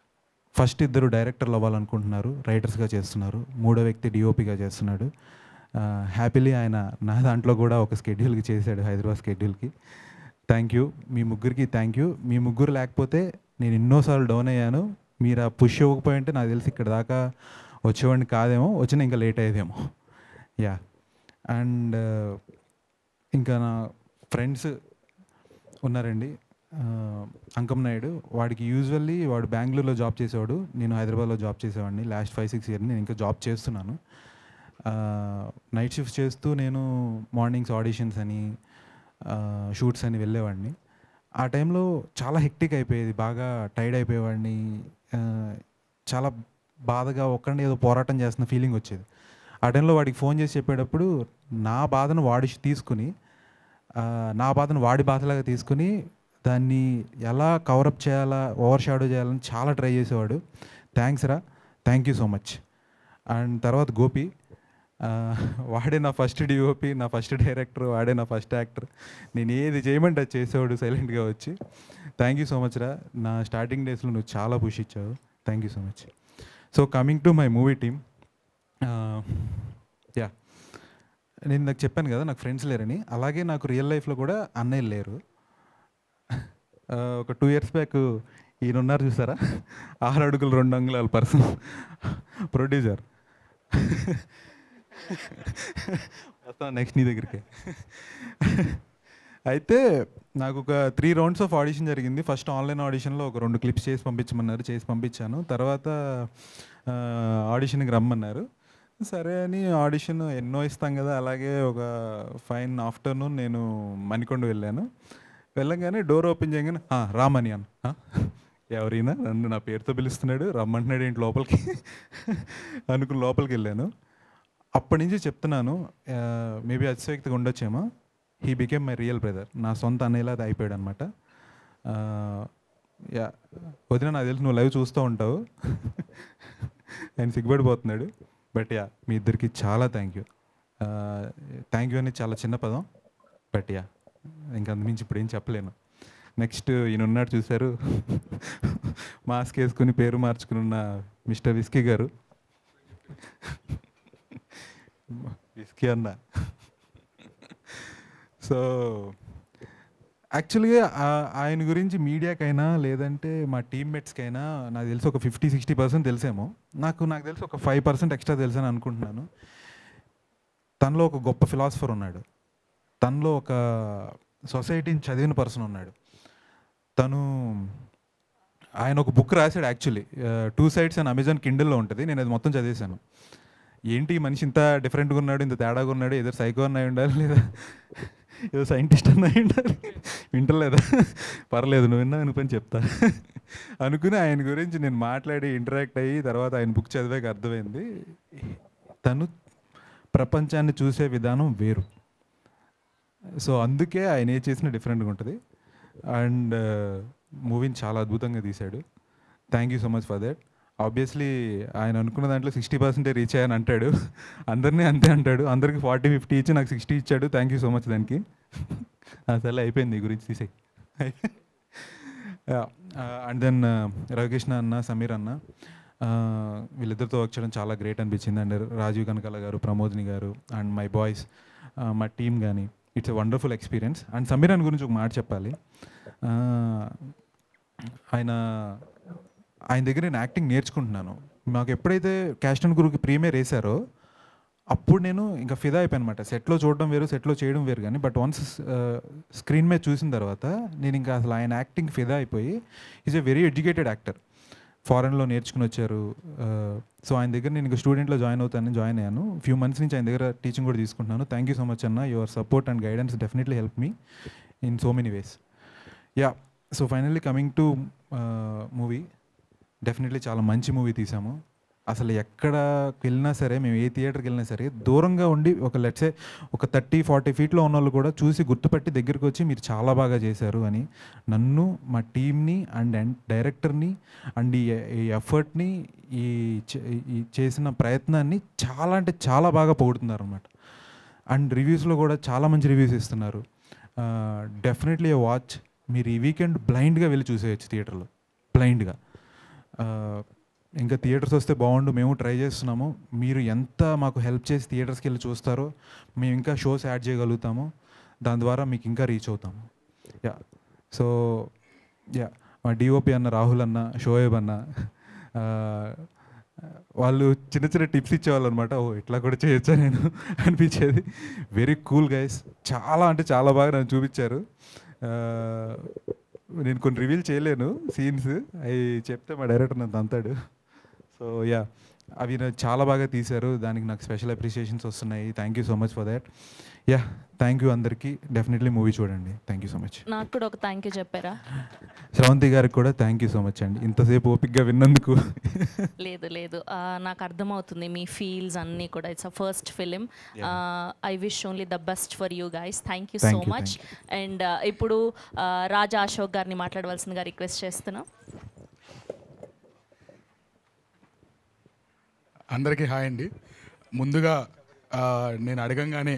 ఫస్ట్ ఇద్దరు డైరెక్టర్లు అవ్వాలనుకుంటున్నారు రైటర్స్గా చేస్తున్నారు మూడో వ్యక్తి డిఓపిగా చేస్తున్నాడు హ్యాపీలీ ఆయన నా దాంట్లో కూడా ఒక స్కెడ్యూల్కి చేశాడు హైదరాబాద్ స్కెడ్యూల్కి థ్యాంక్ యూ మీ ముగ్గురికి థ్యాంక్ యూ మీ ముగ్గురు లేకపోతే నేను ఎన్నోసార్లు డౌన్ అయ్యాను మీరు ఆ పుష్ ఇవ్వకపోయి ఉంటే నాకు తెలిసి ఇక్కడ దాకా వచ్చేవాడిని కాదేమో వచ్చిన ఇంకా లేట్ అయ్యేదేమో యా అండ్ ఇంకా నా ఫ్రెండ్స్ ఉన్నారండి ఆ, అంకం నాయుడు వాడికి యూజువల్లీ వాడు బెంగళూరులో జాబ్ చేసేవాడు నేను హైదరాబాద్లో జాబ్ చేసేవాడిని లాస్ట్ ఫైవ్ సిక్స్ ఇయర్ నేను ఇంకా జాబ్ చేస్తున్నాను నైట్ షిఫ్ట్ చేస్తూ నేను మార్నింగ్స్ ఆడిషన్స్ అని షూట్స్ అని వెళ్ళేవాడిని ఆ టైంలో చాలా హెక్టిక్ అయిపోయేది బాగా టైర్డ్ అయిపోయేవాడిని ఆ, చాలా బాధగా ఒక్కడిని ఏదో పోరాటం చేస్తున్న ఫీలింగ్ వచ్చేది ఆ టైంలో వాడికి ఫోన్ చేసి చెప్పేటప్పుడు నా బాధను వాడి తీసుకుని ఆ, నా బాధను వాడి బాధలాగా తీసుకుని దాన్ని ఎలా కవరప్ చేయాలా ఓవర్ షాడో చేయాలని చాలా ట్రై చేసేవాడు థ్యాంక్స్ రా thank you so much and తర్వాత గోపి ఆ, వాడే నా ఫస్ట్ డిఓపి నా ఫస్ట్ డైరెక్టర్ వాడే నా ఫస్ట్ యాక్టర్ నేను ఏది చేయమంటే అది చేసేవాడు సైలెంట్గా వచ్చి థ్యాంక్ యూ సో మచ్ రా నా స్టార్టింగ్ డేస్లో నువ్వు చాలా పుష్ ఇచ్చావు thank you so much so coming to my movie team yeah నేను నాకు చెప్పాను కదా నాకు ఫ్రెండ్స్ లేరని అలాగే నాకు రియల్ లైఫ్లో కూడా అన్నయ్యలు లేరు ఆ, ఒక టూ ఇయర్స్ బ్యాక్ ఈయన ఉన్నారు చూసారా ఆరు అడుగులు రెండు అంగుళాల పర్సన్ ప్రొడ్యూసర్ వస్తాను నెక్స్ట్ నీ దగ్గరికి అయితే నాకు ఒక త్రీ రౌండ్స్ ఆఫ్ ఆడిషన్ జరిగింది ఫస్ట్ ఆన్లైన్ ఆడిషన్లో ఒక రెండు క్లిప్స్ చేసి పంపించమన్నారు చేసి పంపించాను తర్వాత ఆ, ఆడిషన్కి రమ్మన్నారు సరే అని ఆడిషన్ ఎన్నో ఇస్తాం కదా అలాగే ఒక ఫైన్ ఆఫ్టర్నూన్ నేను మణికొండ వెళ్ళాను వెళ్ళంగానే డోర్ ఓపెన్ చేయగానే "ఆ, రామని అన్న "ఆ? ఎవరైనా నన్ను నా పేరుతో పిలుస్తున్నాడు రమ్మంటున్నాడు ఏంటి లోపలికి అనుకుని లోపలికి వెళ్ళాను అప్పటి నుంచి చెప్తున్నాను మేబీ అతిశయక్తిగా ఉండొచ్చేమో he became my real brother నా సొంత అన్నయ్యలా అది అయిపోయాడు అనమాట యా వదిన నాకు తెలుసు నువ్వు లైవ్ చూస్తూ ఉంటావు ఆయన సిగ్గుపడిపోతున్నాడు బట్ యా మీ ఇద్దరికి చాలా థ్యాంక్ యూ థ్యాంక్ యూ అనేది చాలా చిన్న పదం బట్ యా ఇంకా మించి ఇప్పుడు ఏం చెప్పలేను నెక్స్ట్ ఈయన ఉన్నాడు చూశారు మాస్క్ వేసుకుని పేరు మార్చుకుని ఉన్న మిస్టర్ విస్కీ గారు విస్కీ అన్న సో యాక్చువల్గా ఆయన గురించి మీడియాకైనా లేదంటే మా టీమ్మేట్స్కైనా నాకు తెలిసి ఒక ఫిఫ్టీ సిక్స్టీ పర్సెంట్ తెలిసేమో నాకు నాకు తెలిసి ఒక ఫైవ్ పర్సెంట్ ఎక్స్ట్రా తెలుసని అనుకుంటున్నాను తనలో ఒక గొప్ప ఫిలాసఫర్ ఉన్నాడు తనలో ఒక సొసైటీని చదివిన పర్సన్ ఉన్నాడు తను ఆయన ఒక బుక్ రాశాడు యాక్చువల్లీ టూ సైడ్స్ అని అమెజాన్ కిండిల్లో ఉంటుంది నేను అది మొత్తం చదివేశాను ఏంటి ఈ మనిషి ఇంత డిఫరెంట్గా ఉన్నాడు ఇంత తేడాగా ఉన్నాడు ఏదో సైకో అన్నై ఉండాలి లేదా ఏదో సైంటిస్ట్ అన్నై ఉండాలి వింటలేదా పర్లేదు నువ్వు విన్నా అనుకుని చెప్తా అనుకుని ఆయన గురించి నేను మాట్లాడి ఇంటరాక్ట్ అయ్యి తర్వాత ఆయన బుక్ చదివాక అర్థమైంది తను ప్రపంచాన్ని చూసే విధానం వేరు సో అందుకే ఆయన ఏ చేసినా డిఫరెంట్గా ఉంటుంది అండ్ మూవీని చాలా అద్భుతంగా తీశాడు thank you so much for that obviously ఆయన అనుకున్న దాంట్లో సిక్స్టీ పర్సెంటే రీచ్ అయ్యాని అంటాడు అందరినీ అంతే అంటాడు అందరికి ఫార్టీ ఫిఫ్టీ ఇచ్చి నాకు సిక్స్టీ ఇచ్చాడు థ్యాంక్ యూ సో మచ్ దానికి అసలు అయిపోయింది ఈ గురించి తీసే అండ్ దెన్ రవికృష్ణ అన్న సమీర్ అన్న uh, వీళ్ళిద్దరితో వర్క్ చేయడం చాలా గ్రేట్ అనిపించింది అండ్ రాజీవ్ కనకాల గారు ప్రమోదిని గారు అండ్ మై బాయ్స్ మా టీమ్ కానీ it's a wonderful experience and Sameer అన్న గురించి ఒక మాట చెప్పాలి Uh, ఆయన ఆయన దగ్గర నేను యాక్టింగ్ నేర్చుకుంటున్నాను మాకు ఎప్పుడైతే క్యాస్ట్ అండ్ గురుకి ప్రీమియర్ వేశారో అప్పుడు నేను ఇంకా ఫిదా అయిపోయాను అనమాట సెట్లో చూడడం వేరు సెట్లో చేయడం వేరు కానీ బట్ వన్స్ స్క్రీన్ మీద చూసిన తర్వాత నేను ఇంకా అసలు ఆయన యాక్టింగ్ ఫిదా అయిపోయి is a very educated actor ఫారెన్లో నేర్చుకుని వచ్చారు సో ఆయన దగ్గర నేను ఇంకా స్టూడెంట్లో జాయిన్ అవుతానని జాయిన్ అయ్యాను ఫ్యూ మంత్స్ నుంచి ఆయన దగ్గర టీచింగ్ కూడా తీసుకుంటున్నాను థ్యాంక్ యూ సో మచ్ అన్న your support and guidance definitely help me in so many ways yeah so finally coming to movie definitely చాలా మంచి మూవీ తీసాము అసలు ఎక్కడ వెళ్ళినా సరే మేము ఏ థియేటర్కి వెళ్ళినా సరే దూరంగా ఉండి ఒక లెట్సే ఒక థర్టీ ఫార్టీ ఫీట్లో ఉన్న వాళ్ళు కూడా చూసి గుర్తుపట్టి దగ్గరికి వచ్చి మీరు చాలా బాగా చేశారు అని నన్ను మా టీమ్ని అండ్ అండ్ డైరెక్టర్ని అండ్ ఈ ఈ ఎఫర్ట్ని ఈ చే- ఈ చేసిన ప్రయత్నాన్ని చాలా అంటే చాలా బాగా పొగుడుతున్నారు అనమాట అండ్ రివ్యూస్లో కూడా చాలా మంచి రివ్యూస్ ఇస్తున్నారు డెఫినెట్లీ వాచ్ మీరు ఈ వీకెండ్ బ్లైండ్గా వెళ్ళి చూసేయచ్చు థియేటర్లో బ్లైండ్గా ఇంకా థియేటర్స్ వస్తే బాగుండు మేము ట్రై చేస్తున్నాము మీరు ఎంత మాకు హెల్ప్ చేసి థియేటర్స్కి వెళ్ళి చూస్తారో మేము ఇంకా షోస్ యాడ్ చేయగలుగుతాము దాని ద్వారా మీకు ఇంకా రీచ్ అవుతాము యా సో యా మా డిఓపి అన్న రాహుల్ అన్న షోయబ్ అన్న ఆ, వాళ్ళు చిన్న చిన్న టిప్స్ ఇచ్చేవాళ్ళు అనమాట ఓ ఇట్లా కూడా చేయొచ్చా నేను అనిపించేది వెరీ కూల్ గైస్ చాలా అంటే చాలా బాగా నన్ను చూపించారు ఆ, నేను కొన్ని రివీల్ చేయలేను సీన్స్ అవి చెప్తే మా డైరెక్టర్ నన్ను తంతాడు సో యా అవి నాకు చాలా బాగా తీశారు దానికి నాకు స్పెషల్ అప్రిషియేషన్స్ వస్తున్నాయి thank you so much for that yeah thank you అందరికీ డెఫినెట్లీ మూవీ చూడండి థ్యాంక్ యూ సో మచ్ నాకు కూడా ఒక థ్యాంక్ యూ చెప్పారా శ్రవంతి గారికి కూడా థ్యాంక్ యూ సో మచ్ అండి ఇంతసేపు ఓపిక్గా విన్నందుకు లేదు లేదు ఆ, నాకు అర్థమవుతుంది మీ ఫీల్స్ అన్నీ కూడా it's a first film I wish only the best for you guys thank you so Thank you, much and ఇప్పుడు ఆ, రాజా అశోక్ గారిని మాట్లాడవలసిందిగా రిక్వెస్ట్ చేస్తున్నాం అందరికీ హాయ్ అండి ముందుగా ఆ, నేను అడగంగానే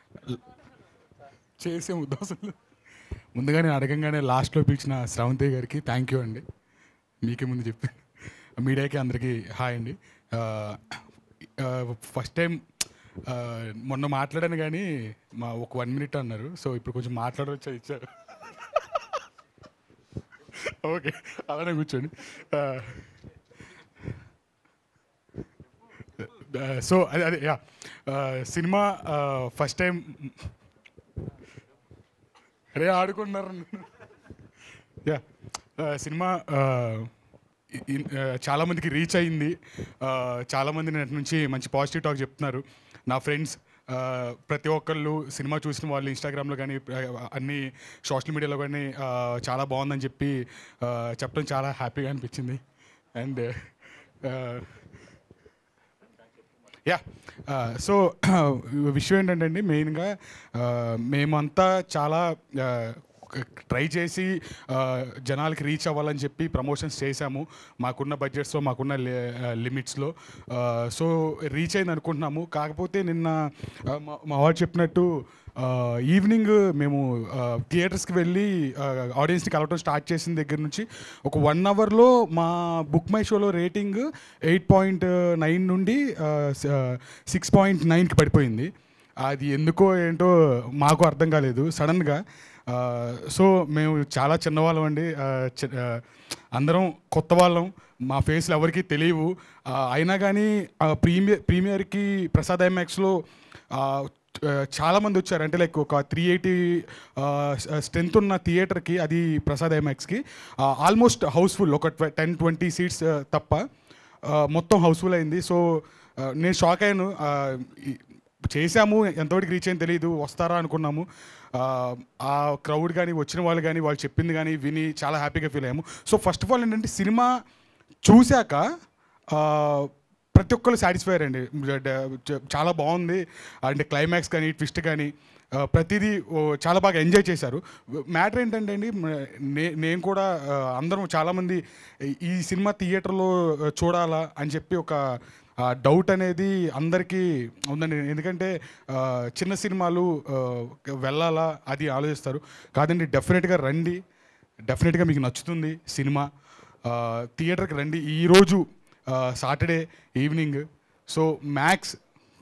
చేసే ఉద్దేశంలో ముందుగా నేను అడగంగానే లాస్ట్లో పిలిచిన శ్రవంతి గారికి థ్యాంక్ యూ అండి మీకే ముందు చెప్పాను మీడియాకి అందరికీ హాయ్ అండి ఫస్ట్ టైం మొన్న మాట్లాడాను కానీ మా ఒక వన్ మినిట్ అన్నారు సో ఇప్పుడు కొంచెం మాట్లాడవచ్చా ఇచ్చారు ఓకే అలానే కూర్చోండి ఆ, సో అదే అదే యా సినిమా ఫస్ట్ టైం అరే ఆడుకున్నారు యా సినిమా చాలామందికి రీచ్ అయింది Uh, చాలామంది నెట్ నుంచి మంచి పాజిటివ్ టాక్ చెప్తున్నారు నా ఫ్రెండ్స్ ప్రతి ఒక్కళ్ళు సినిమా చూసిన వాళ్ళు ఇన్స్టాగ్రామ్లో కానీ అన్ని సోషల్ మీడియాలో కానీ uh, చాలా బాగుందని చెప్పి uh, చెప్పడం చాలా హ్యాపీగా అనిపించింది అండ్ యా సో విషయం ఏంటంటే అండి మెయిన్గా మేమంతా చాలా ట్రై చేసి ఆ, జనాలకి రీచ్ అవ్వాలని చెప్పి ప్రమోషన్స్ చేశాము మాకున్న బడ్జెట్స్లో మాకున్న లిమిట్స్లో సో రీచ్ అయింది అనుకుంటున్నాము కాకపోతే నిన్న ఆ, మా మా వాడు చెప్పినట్టు ఈవినింగ్ మేము థియేటర్స్కి వెళ్ళి ఆడియన్స్ని కలవడం స్టార్ట్ చేసిన దగ్గర నుంచి ఒక వన్ అవర్లో మా బుక్ మై షోలో రేటింగ్ ఎయిట్ పాయింట్ నైన్ నుండి సిక్స్ పాయింట్ నైన్కి పడిపోయింది అది ఎందుకో ఏంటో మాకు అర్థం కాలేదు సడన్గా సో మేము చాలా చిన్నవాళ్ళం అండి ఆ, చి- ఆ, అందరం కొత్త వాళ్ళం మా ఫేస్లు ఎవరికీ తెలియవు ఆ, అయినా కానీ ప్రీమియర్ ప్రీమియర్కి ప్రసాద్ ఐమాక్స్లో చాలా మంది వచ్చారు అంటే లైక్ ఒక త్రీ ఎయిటీ స్ట్రెంత్ ఉన్న థియేటర్కి అది ప్రసాద్ ఐమాక్స్కి ఆల్మోస్ట్ హౌస్ఫుల్ ఒక టెన్ ట్వంటీ సీట్స్ తప్ప ఆ, మొత్తం హౌస్ఫుల్ అయింది సో ఆ, నేను షాక్ అయ్యాను ఆ, ఈ- చేశాము ఎంతవరకు రీచ్ అయింది తెలియదు వస్తారా అనుకున్నాము ఆ, ఆ క్రౌడ్ కానీ వచ్చిన వాళ్ళు కానీ వాళ్ళు చెప్పింది కానీ విని చాలా హ్యాపీగా ఫీల్ అయ్యాము సో ఫస్ట్ ఆఫ్ ఆల్ ఏంటంటే సినిమా చూశాక ఆ, ప్రతి ఒక్కరు సాటిస్ఫైర్ అండి డ- చాలా బాగుంది అంటే క్లైమాక్స్ కానీ ట్విస్ట్ కానీ ఆ, ప్రతిదీ ఓ, చాలా బాగా ఎంజాయ్ చేశారు మ్యాటర్ ఏంటంటే అండి మ- నే- నేను కూడా ఆ, అందరం చాలామంది ఈ- ఈ సినిమా థియేటర్లో ఆ, చూడాలా అని చెప్పి ఒక డౌట్ అనేది అందరికీ ఉందండి ఎందుకంటే ఆ, చిన్న సినిమాలు ఆ, వెళ్ళాలా అది ఆలోచిస్తారు కాదండి డెఫినెట్గా రండి డెఫినెట్గా మీకు నచ్చుతుంది సినిమా ఆ, థియేటర్కి రండి ఈరోజు సాటర్డే ఈవినింగ్ సో మ్యాక్స్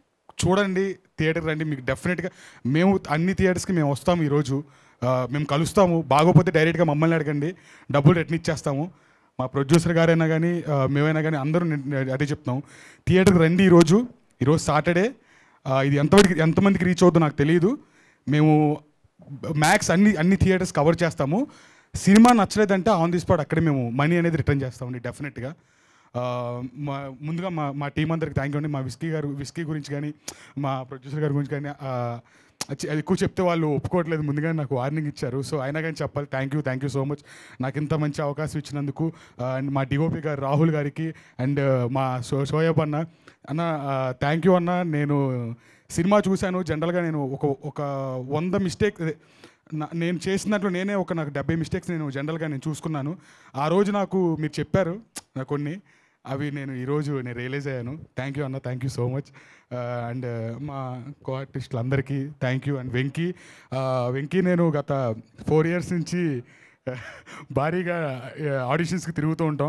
చూడండి థియేటర్ రండి మీకు డెఫినెట్గా మేము అన్ని థియేటర్స్కి మేము వస్తాము ఈరోజు ఆ, మేము కలుస్తాము బాగోపోతే డైరెక్ట్గా మమ్మల్ని అడగండి డబ్బులు రిటర్న్ ఇచ్చేస్తాము మా ప్రొడ్యూసర్ గారైనా కానీ ఆ, మేమైనా కానీ అందరూ నే- అదే చెప్తాము థియేటర్కి రండి ఈరోజు ఈరోజు సాటర్డే ఆ, ఇది ఎంతవరకు ఎంతమందికి రీచ్ అవుతుందో నాకు తెలియదు మేము మ్యాక్స్ అన్ని అన్ని థియేటర్స్ కవర్ చేస్తాము సినిమా నచ్చలేదంటే ఆన్ ది స్పాట్ అక్కడే మేము మనీ అనేది రిటర్న్ చేస్తామండి డెఫినెట్గా ఆ, మా ముందుగా మా మా టీం అందరికి థ్యాంక్ యూ అండి మా విస్కీ గారు విస్కీ గురించి కానీ మా ప్రొడ్యూసర్ గారి గురించి కానీ ఆ, అది ఎక్కువ చెప్తే వాళ్ళు ఒప్పుకోవట్లేదు ముందుగానే నాకు వార్నింగ్ ఇచ్చారు సో అయినా కానీ చెప్పాలి thank you thank you so much నాకు ఇంత మంచి అవకాశం ఇచ్చినందుకు అండ్ మా డిఓపి గారు రాహుల్ గారికి అండ్ మా సో షోయబ్ అన్న అన్న థ్యాంక్ యూ అన్న నేను సినిమా చూశాను జనరల్గా నేను ఒక ఒక వంద మిస్టేక్ నా- నేను చేసినట్లు నేనే ఒక నాకు డెబ్బై మిస్టేక్స్ నేను జనరల్గా నేను చూసుకున్నాను ఆ రోజు నాకు మీరు చెప్పారు నాకు కొన్ని అవి నేను ఈరోజు నేను రియలైజ్ అయ్యాను థ్యాంక్ యూ అన్న thank you so much and మా కో ఆర్టిస్టులు అందరికీ థ్యాంక్ యూ అండ్ వెంకీ ఆ, వెంకీ నేను గత ఫోర్ ఇయర్స్ నుంచి భారీగా ఆడిషన్స్కి తిరుగుతూ ఉంటాం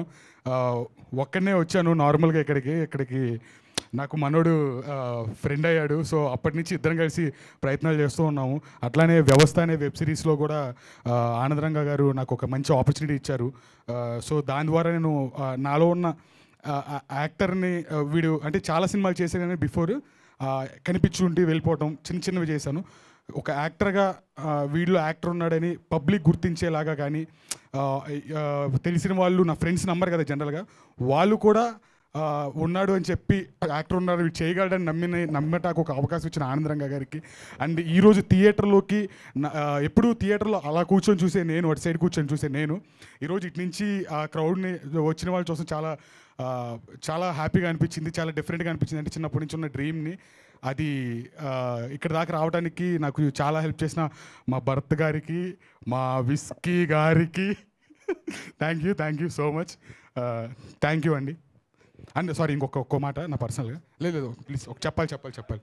ఆ, ఒక్కడనే వచ్చాను నార్మల్గా ఇక్కడికి ఇక్కడికి నాకు మనోడు ఫ్రెండ్ అయ్యాడు సో అప్పటి నుంచి ఇద్దరం కలిసి ప్రయత్నాలు చేస్తూ ఉన్నాము అట్లానే వ్యవస్థ అనే వెబ్ సిరీస్లో కూడా ఆ, ఆనందరంగ గారు నాకు ఒక మంచి ఆపర్చునిటీ ఇచ్చారు ఆ, సో దాని ద్వారా నేను ఆ, నాలో ఉన్న ఆ, ఆ యాక్టర్ని ఆ, వీడు అంటే చాలా సినిమాలు చేశాను కానీ బిఫోర్ కనిపించుండి వెళ్ళిపోవటం చిన్న చిన్నవి చేశాను ఒక యాక్టర్గా ఆ, వీడిలో యాక్టర్ ఉన్నాడని పబ్లిక్ గుర్తించేలాగా కానీ ఆ, ఆ, తెలిసిన వాళ్ళు నా ఫ్రెండ్స్ నమ్మరు కదా జనరల్గా వాళ్ళు కూడా ఆ, ఉన్నాడు అని చెప్పి యాక్టర్ ఉన్నాడు వీడు చేయగలడని నమ్మిన నమ్మటానికి ఒక అవకాశం ఇచ్చిన ఆనందరంగ గారికి అండ్ ఈరోజు థియేటర్లోకి నా- ఆ, ఎప్పుడూ థియేటర్లో అలా కూర్చొని చూసే నేను అటు సైడ్ కూర్చొని చూసే నేను ఈరోజు ఇటు నుంచి ఆ క్రౌడ్ని వచ్చిన వాళ్ళు చూసిన చాలా ఆ, చాలా హ్యాపీగా అనిపించింది చాలా డిఫరెంట్గా అనిపించింది అంటే చిన్నప్పటి నుంచి ఉన్న డ్రీమ్ని అది ఆ, ఇక్కడ దాకా రావడానికి నాకు చాలా హెల్ప్ చేసిన మా భరత్ గారికి మా విస్కీ గారికి thank you thank you so much thank you అండి అండ్ సారీ ఇంకొక ఒక్క మాట నా పర్సనల్గా లేదు లేదు ప్లీజ్ ఒక చెప్పాలి చెప్పాలి చెప్పాలి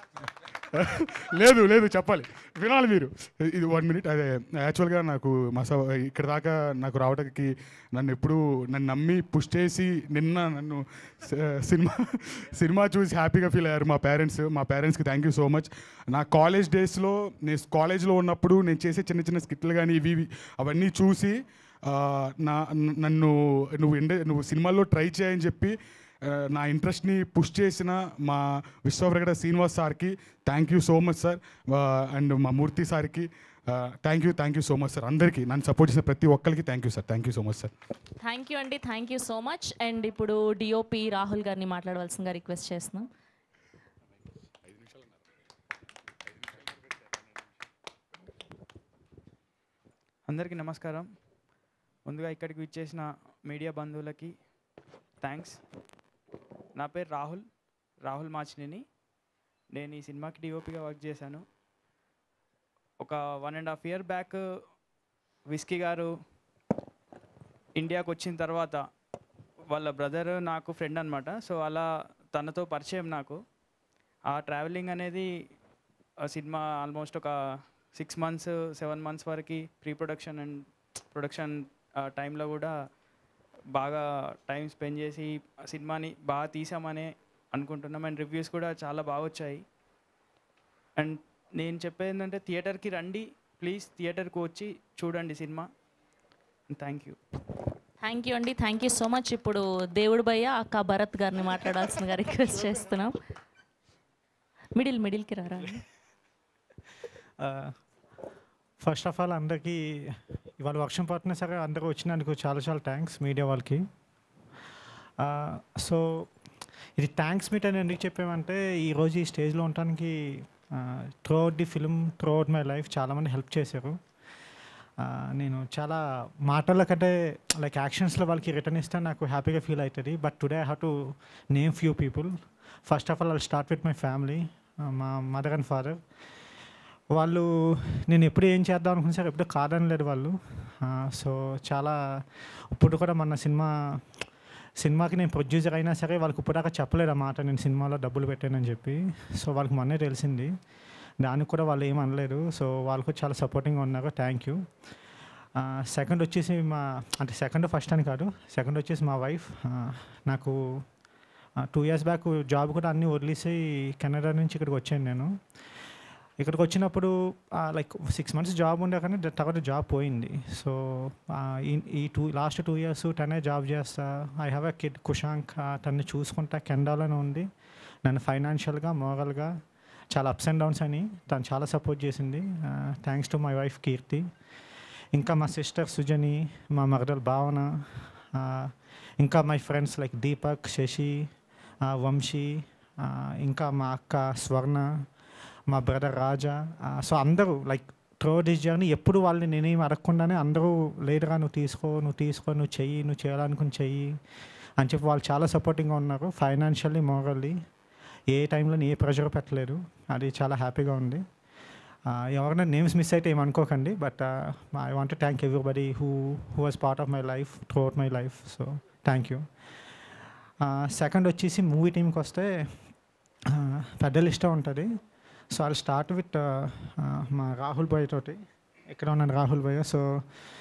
లేదు లేదు చెప్పాలి వినాలి మీరు ఇది వన్ మినిట్ అదే యాక్చువల్గా నాకు మా స ఇక్కడ దాకా నాకు రావడానికి నన్ను ఎప్పుడు నన్ను నమ్మి పుష్ చేసి నిన్న నన్ను స- సినిమా సినిమా చూసి హ్యాపీగా ఫీల్ అయ్యారు మా పేరెంట్స్ మా పేరెంట్స్కి థ్యాంక్ యూ సో మచ్ నా కాలేజ్ డేస్లో నేను కాలేజ్లో ఉన్నప్పుడు నేను చేసే చిన్న చిన్న స్కిట్లు కానీ ఇవి ఇవి అవన్నీ చూసి ఆ, నా నన్ను నువ్వు ఇండ నువ్వు సినిమాల్లో ట్రై చేయని చెప్పి ఆ, నా ఇంట్రెస్ట్ని పుష్ చేసిన మా విశ్వప్రగడ శ్రీనివాస్ సార్కి thank you so much sir and మా మూర్తి సార్కి thank you thank you so much sir అందరికీ నన్ను సపోర్ట్ చేసిన ప్రతి ఒక్కరికి thank you sir thank you so much sir thank you అండి thank you so much and ఇప్పుడు డిఓపి రాహుల్ గారిని మాట్లాడవలసిందిగా రిక్వెస్ట్ చేస్తున్నాం అందరికీ నమస్కారం ముందుగా ఇక్కడికి విచ్చేసిన మీడియా బంధువులకి థ్యాంక్స్ నా పేరు రాహుల్ రాహుల్ మాచినేని నేను ఈ సినిమాకి డిఓపిగా వర్క్ చేశాను ఒక one and half year back Whisky గారు ఇండియాకి వచ్చిన తర్వాత వాళ్ళ బ్రదర్ నాకు ఫ్రెండ్ అనమాట సో అలా తనతో పరిచయం నాకు ఆ ట్రావెలింగ్ అనేది ఆ సినిమా ఆల్మోస్ట్ ఒక సిక్స్ మంత్స్ సెవెన్ మంత్స్ వరకు ప్రీ ప్రొడక్షన్ అండ్ ప్రొడక్షన్ టైంలో కూడా బాగా టైం స్పెండ్ చేసి ఆ సినిమాని బాగా తీసామని అనుకుంటున్నాం అండ్ రివ్యూస్ కూడా చాలా బాగా వచ్చాయి అండ్ నేను చెప్పేది ఏంటంటే థియేటర్కి రండి ప్లీజ్ థియేటర్కి వచ్చి చూడండి cinema thank you thank you అండి థ్యాంక్ యూ సో మచ్ ఇప్పుడు దేవుడు భయ్య అక్క భరత్ గారిని మాట్లాడాల్సిందిగా రిక్వెస్ట్ చేస్తున్నాం మిడిల్ మిడిల్కి రారా అండి. ఫస్ట్ ఆఫ్ ఆల్ అందరికీ ఇవాళ వర్షం పడుతున్నా సరే అందరూ వచ్చినందుకు చాలా చాలా థ్యాంక్స్ మీడియా వాళ్ళకి సో ఇది థ్యాంక్స్ మీట్ అని ఎందుకు చెప్పామంటే ఈరోజు ఈ స్టేజ్లో ఉండటానికి throughout the film throughout my life చాలామంది హెల్ప్ చేశారు ఆ, నేను చాలా మాటల కంటే లైక్ యాక్షన్స్లో వాళ్ళకి రిటర్న్ ఇస్తే నాకు హ్యాపీగా ఫీల్ అవుతుంది but today I have to name few people first of all I start with my family మా మదర్ అండ్ ఫాదర్ వాళ్ళు నేను ఎప్పుడు ఏం చేద్దాం అనుకున్నా సరే ఎప్పుడు కాదనలేదు వాళ్ళు సో చాలా ఇప్పుడు కూడా మన సినిమా సినిమాకి నేను ప్రొడ్యూసర్ అయినా సరే వాళ్ళకి ఇప్పటిదాకా చెప్పలేదు ఆ మాట నేను సినిమాలో డబ్బులు పెట్టానని చెప్పి సో వాళ్ళకి మొన్నే తెలిసింది దానికి కూడా వాళ్ళు ఏం అనలేదు సో వాళ్ళకు చాలా సపోర్టింగ్గా ఉన్నారు థ్యాంక్ యూ సెకండ్ వచ్చేసి మా అంటే సెకండ్ ఫస్ట్ అని కాదు సెకండ్ వచ్చేసి మా వైఫ్ నాకు టూ ఇయర్స్ బ్యాక్ జాబ్ కూడా అన్నీ వదిలేసి కెనడా నుంచి ఇక్కడికి వచ్చాను నేను ఇక్కడికి వచ్చినప్పుడు లైక్ సిక్స్ మంత్స్ జాబ్ ఉండే కానీ ద- తర్వాత జాబ్ పోయింది సో ఈ టూ లాస్ట్ టూ ఇయర్స్ తనే జాబ్ చేస్తా I have a kid Kushank తన్ని చూసుకుంటా కెనడాలోనే ఉంది నన్ను ఫైనాన్షియల్గా మోరల్గా చాలా అప్స్ అండ్ డౌన్స్ అని తను చాలా సపోర్ట్ చేసింది thanks to my wife Keerthi ఇంకా మా సిస్టర్ సుజని మా మరదల్ భావన ఆ, ఇంకా my friends like Deepak Shashi ఆ, వంశీ ఆ, ఇంకా మా అక్క స్వర్ణ మా బ్రదర్ రాజా సో అందరూ లైక్ త్రో దిస్ జర్నీ ఎప్పుడు వాళ్ళని నేనేం అడగకుండానే అందరూ లేదురా నువ్వు తీసుకో నువ్వు తీసుకో నువ్వు చెయ్యి నువ్వు చేయాలనుకుని చెయ్యి అని చెప్పి వాళ్ళు చాలా సపోర్టింగ్గా ఉన్నారు ఫైనాన్షియల్లీ మోరల్లీ ఏ టైంలో ఏ ప్రెషర్ పెట్టలేదు అది చాలా హ్యాపీగా ఉంది ఆ, ఎవరైనా నేమ్స్ మిస్ అయితే ఏమనుకోకండి but I want thank everybody who who was part of my life throughout my life so thank you second వచ్చేసి మూవీ టీంకి వస్తే ఆ, పెద్ద లిస్ట్ ఉంటుంది సో ఐ స్టార్ట్ విత్ మా రాహుల్ భాయ్ తోటి ఎక్కడ ఉన్నాను రాహుల్ భాయ్ సో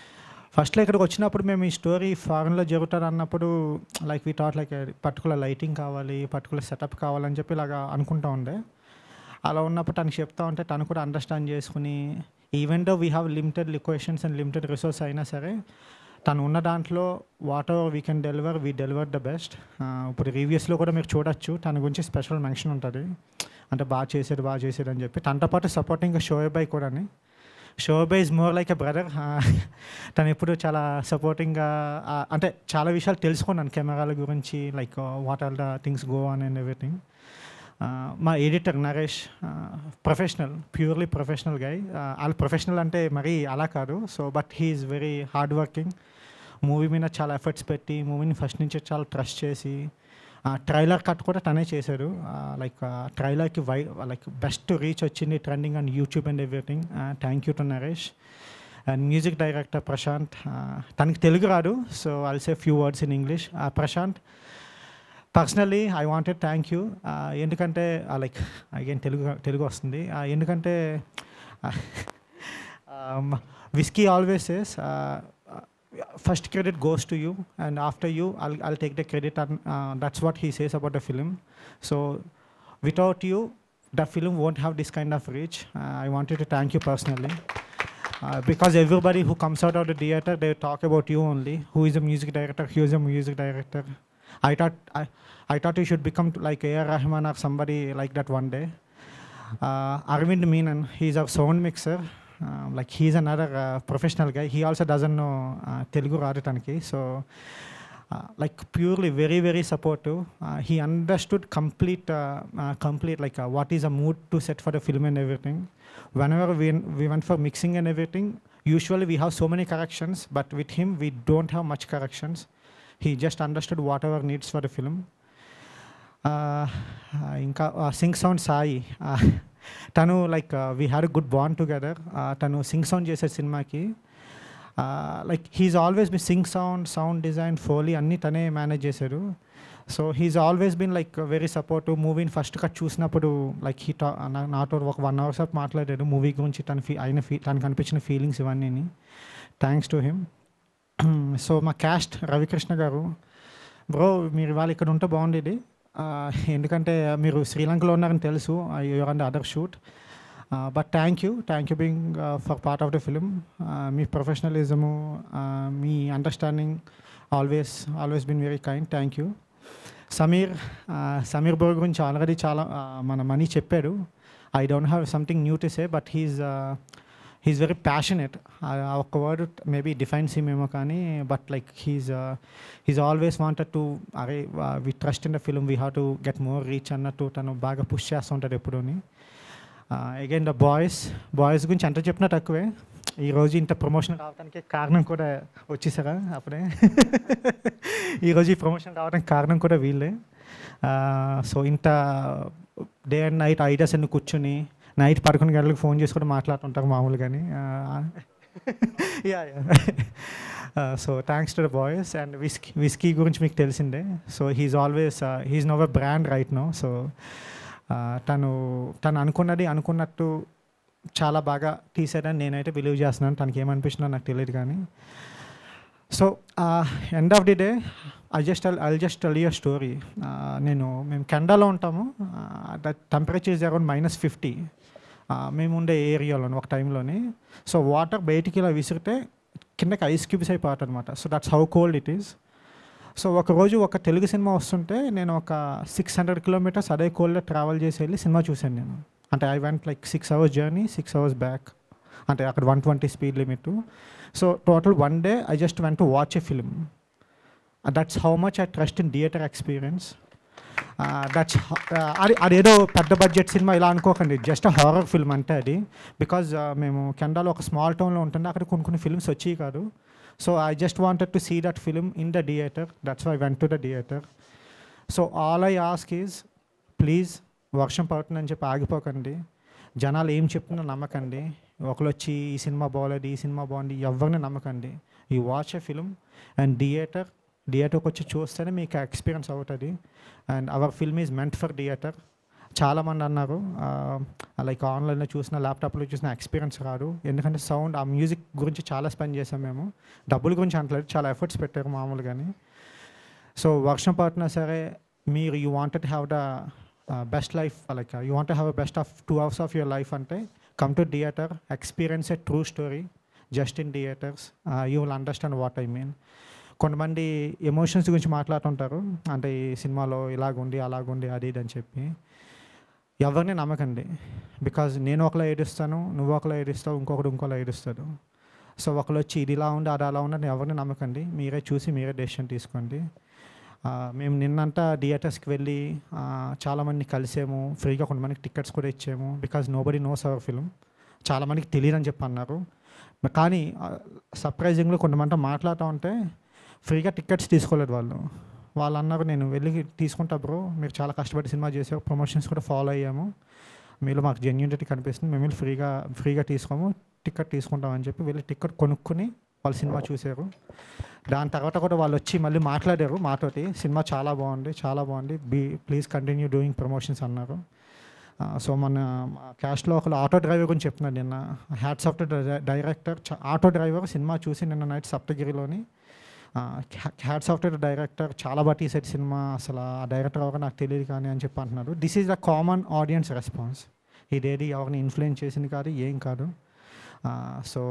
ఫస్ట్లో ఇక్కడికి వచ్చినప్పుడు మేము ఈ స్టోరీ ఫారెన్లో జరుగుతుంది అన్నప్పుడు like we thought like particular lighting కావాలి పర్టికులర్ సెటప్ కావాలని చెప్పి ఇలాగా అనుకుంటా ఉండే అలా ఉన్నప్పుడు తనకు చెప్తా ఉంటే తను కూడా అండర్స్టాండ్ చేసుకుని even though we have limited locations and limited resource అయినా సరే తను ఉన్న దాంట్లో whatever we can deliver we deliver the best ఇప్పుడు రివ్యూస్లో కూడా మీరు చూడొచ్చు తన గురించి స్పెషల్ మెన్షన్ ఉంటుంది అంటే బాగా చేసాడు బాగా చేసాడు అని చెప్పి తనతో పాటు సపోర్టింగ్ షోయబ్ బై కూడాని Shoaib is more like a brother తను ఎప్పుడు చాలా సపోర్టింగ్గా అంటే చాలా విషయాలు తెలుసుకున్నాను కెమెరాల గురించి like what are the things go on and everything మా editor Naresh professional purely professional guy వాళ్ళు ప్రొఫెషనల్ అంటే మరీ అలా కాదు so but he's very hard working movie మీద చాలా ఎఫర్ట్స్ పెట్టి మూవీని ఫస్ట్ నుంచి చాలా ట్రస్ట్ చేసి ట్రైలర్ కట్ కూడా తనే చేశాడు లైక్ ట్రైలర్కి వై లైక్ బెస్ట్ రీచ్ వచ్చింది trending and YouTube and everything thank you to Naresh and music director Prashanth తనకి తెలుగు రాదు so I'll say few words in English Prashanth personally I wanted thank you ఎందుకంటే like again Telugu Telugu వస్తుంది Uh, ఎందుకంటే Whisky always says first credit goes to you and after you I'll I'll take the credit and that's what he says about the film so without you the film won't have this kind of reach I wanted to thank you personally Uh, because everybody who comes out of the theater, they talk about you only. Who is a music director? Who is a music director? I thought I, I thought you should become like A.R. Rahman or somebody like that one day. Uh, Arvind Meenan, he's a sound mixer. Uh, like he's another uh, professional guy. He also doesn't know uh, Telugu Radatanki. So uh, like purely very very supportive. Uh, he understood complete uh, uh, complete like uh, what is a mood to set for the film and everything. Whenever we we went for mixing and everything, usually we have so many corrections, but with him we don't have much corrections. He just understood whatever needs for the film. Uh, ఇంకా sync sound Sai Uh, తను like we had good bond together తను sync sound చేసే సినిమాకి like he's always be sync sound sound design foley అన్నీ తనే manage చేశారు so he's always been like very supportive మూవీని first cut చూసినప్పుడు లైక్ హీ టా నాతో ఒక వన్ అవర్ సేపు మాట్లాడాడు మూవీ గురించి తన ఫీ అయిన ఫీ తనకు అనిపించిన ఫీలింగ్స్ ఇవన్నీ థ్యాంక్స్ టు హిమ్ సో మా క్యాస్ట్ రవికృష్ణ గారు బ్రో మీరు ఇవాళ ఇక్కడ ఉంటే బాగుండేది ఆ, ఎందుకంటే మీరు శ్రీలంకలో ఉన్నారని తెలుసు your and other shoot but thank you thank you being for part of the film మీ ప్రొఫెషనలిజము మీ understanding always always been very kind thank you Sameer ఆ, సమీర్ బ్రో గురించి ఆల్రెడీ చాలా ఆ, మన మనీ చెప్పాడు I don't have something new to say but he's he's very passionate ఒక్క word maybe defines ఏమో కానీ but like he's he's always wanted to అరే we trust in the film we have to get more reach అన్నట్టు తను బాగా push చేస్తూ ఉంటాడు ఎప్పుడూని అగైన్ ద బాయ్స్ బాయ్స్ గురించి ఎంత చెప్పినా తక్కువే ఈరోజు ఇంత ప్రమోషన్ రావడానికి కారణం కూడా వచ్చేసారా అప్పుడే ఈరోజు ఈ ప్రమోషన్ రావడానికి కారణం కూడా వీళ్ళే సో ఇంత డే అండ్ నైట్ ఐడియాస్ అన్ని కూర్చుని నైట్ పదకొండు గంటలకు ఫోన్ చేసి కూడా మాట్లాడుతుంటారు మామూలుగాని yeah so thanks to the boys and Whisky Whisky గురించి మీకు తెలిసిందే so he's always he's know a brand right know so తను తను అనుకున్నది అనుకున్నట్టు చాలా బాగా తీసాడని నేనైతే బిలీవ్ చేస్తున్నాను తనకి ఏమనిపించిందో నాకు తెలియదు కానీ so end of the day I just I just tell you story నేను మేము కెండాలో ఉంటాము that temperature is around minus fifty మేము ఉండే ఏరియాలో ఒక టైంలోని సో వాటర్ బయటికి ఇలా విసిరితే కిందకి ఐస్ క్యూబ్స్ అయిపోతాయి అనమాట so that's how cold it is so ఒకరోజు ఒక తెలుగు సినిమా వస్తుంటే నేను ఒక సిక్స్ హండ్రెడ్ కిలోమీటర్స్ అదే కోల్డ్లో ట్రావెల్ చేసి వెళ్ళి సినిమా చూశాను నేను అంటే I went like six hours journey six hours back అంటే అక్కడ one twenty speed limit so total one day I just went to watch a film that's how much I trust in theatre experience that's అది అదేదో పెద్ద budget cinema ఇలా అనుకోకండి just horror film అంటే అది because మేము కెనడాలో ఒక స్మాల్ టౌన్లో ఉంటుంది అక్కడ కొన్ని కొన్ని ఫిల్మ్స్ వచ్చేవి కాదు so I just wanted to see that film in the theatre that's I went to the theatre so all I ask is please వర్షం పడుతుందని చెప్పి ఆగిపోకండి జనాలు ఏం చెప్తున్నా నమ్మకండి ఒకరు వచ్చి ఈ సినిమా బాగోలేదు ఈ సినిమా బాగుంది ఎవరిని నమ్మకండి ఈ watch a film and theatre థియేటర్కి వచ్చి చూస్తేనే మీకు ఎక్స్పీరియన్స్ అవుతుంది and our film is meant for theatre చాలామంది అన్నారు లైక్ ఆన్లైన్లో చూసిన ల్యాప్టాప్లో చూసిన ఎక్స్పీరియన్స్ రాదు ఎందుకంటే సౌండ్ ఆ మ్యూజిక్ గురించి చాలా స్పెండ్ చేసాం మేము డబ్బుల గురించి అంటలేదు చాలా ఎఫర్ట్స్ పెట్టారు మామూలుగాని సో వర్షం పడుతున్నా సరే మీరు you wanted have the best life like you want have best of two hours of your life అంటే come to theatre experience a true story just in theatres you will understand what I mean కొంతమంది emotions గురించి మాట్లాడుతుంటారు అంటే ఈ సినిమాలో ఇలాగుండి అలాగుండి అది ఇది అని చెప్పి ఎవరిని నమ్మకండి బికాజ్ నేను ఒకలా ఏడుస్తాను నువ్వు ఒకలా ఏడుస్తావు ఇంకొకడు ఇంకోలా ఏడుస్తాడు సో ఒకరు వచ్చి ఇది ఇలా ఉంది అది అలా ఉంది అని ఎవరిని నమ్మకండి మీరే చూసి మీరే డెసిషన్ తీసుకోండి ఆ, మేము నిన్నంతా థియేటర్స్కి వెళ్ళి ఆ, చాలామందిని కలిసాము ఫ్రీగా కొంతమందికి టికెట్స్ కూడా ఇచ్చాము because nobody knows our film చాలామందికి తెలియదని చెప్పి అన్నారు కానీ సర్ప్రైజింగ్లో కొంతమంది మాట్లాడుతూ ఉంటే ఫ్రీగా టికెట్స్ తీసుకోలేదు వాళ్ళు వాళ్ళు అన్నారు నేను వెళ్ళి తీసుకుంటా బ్రో మీరు చాలా కష్టపడి సినిమా చేసారు ప్రమోషన్స్ కూడా ఫాలో అయ్యాము మీలో మాకు జెన్యూనిటీ కనిపిస్తుంది మేము వెళ్ళి ఫ్రీగా ఫ్రీగా తీసుకోము టికెట్ తీసుకుంటామని చెప్పి వెళ్ళి టికెట్ కొనుక్కొని వాళ్ళు సినిమా చూశారు దాని తర్వాత కూడా వాళ్ళు వచ్చి మళ్ళీ మాట్లాడారు మాతోటి సినిమా చాలా బాగుంది చాలా బాగుంది be please continue doing promotions అన్నారు సో మన క్యాస్ట్లో ఒకళ్ళు ఆటో డ్రైవర్ గురించి చెప్తున్నాడు నిన్న hats off director auto driver సినిమా చూసి నిన్న నైట్ సప్తగిరిలోని హ్యాట్స్ ఆఫ్ డైరెక్టర్ చాలా బాగా తీసేది సినిమా అసలు ఆ డైరెక్టర్ ఎవరో నాకు తెలియదు కానీ అని చెప్పి అంటున్నారు this is the common audience response ఇదేది ఎవరిని ఇన్ఫ్లుయెన్స్ చేసింది కాదు ఏం కాదు so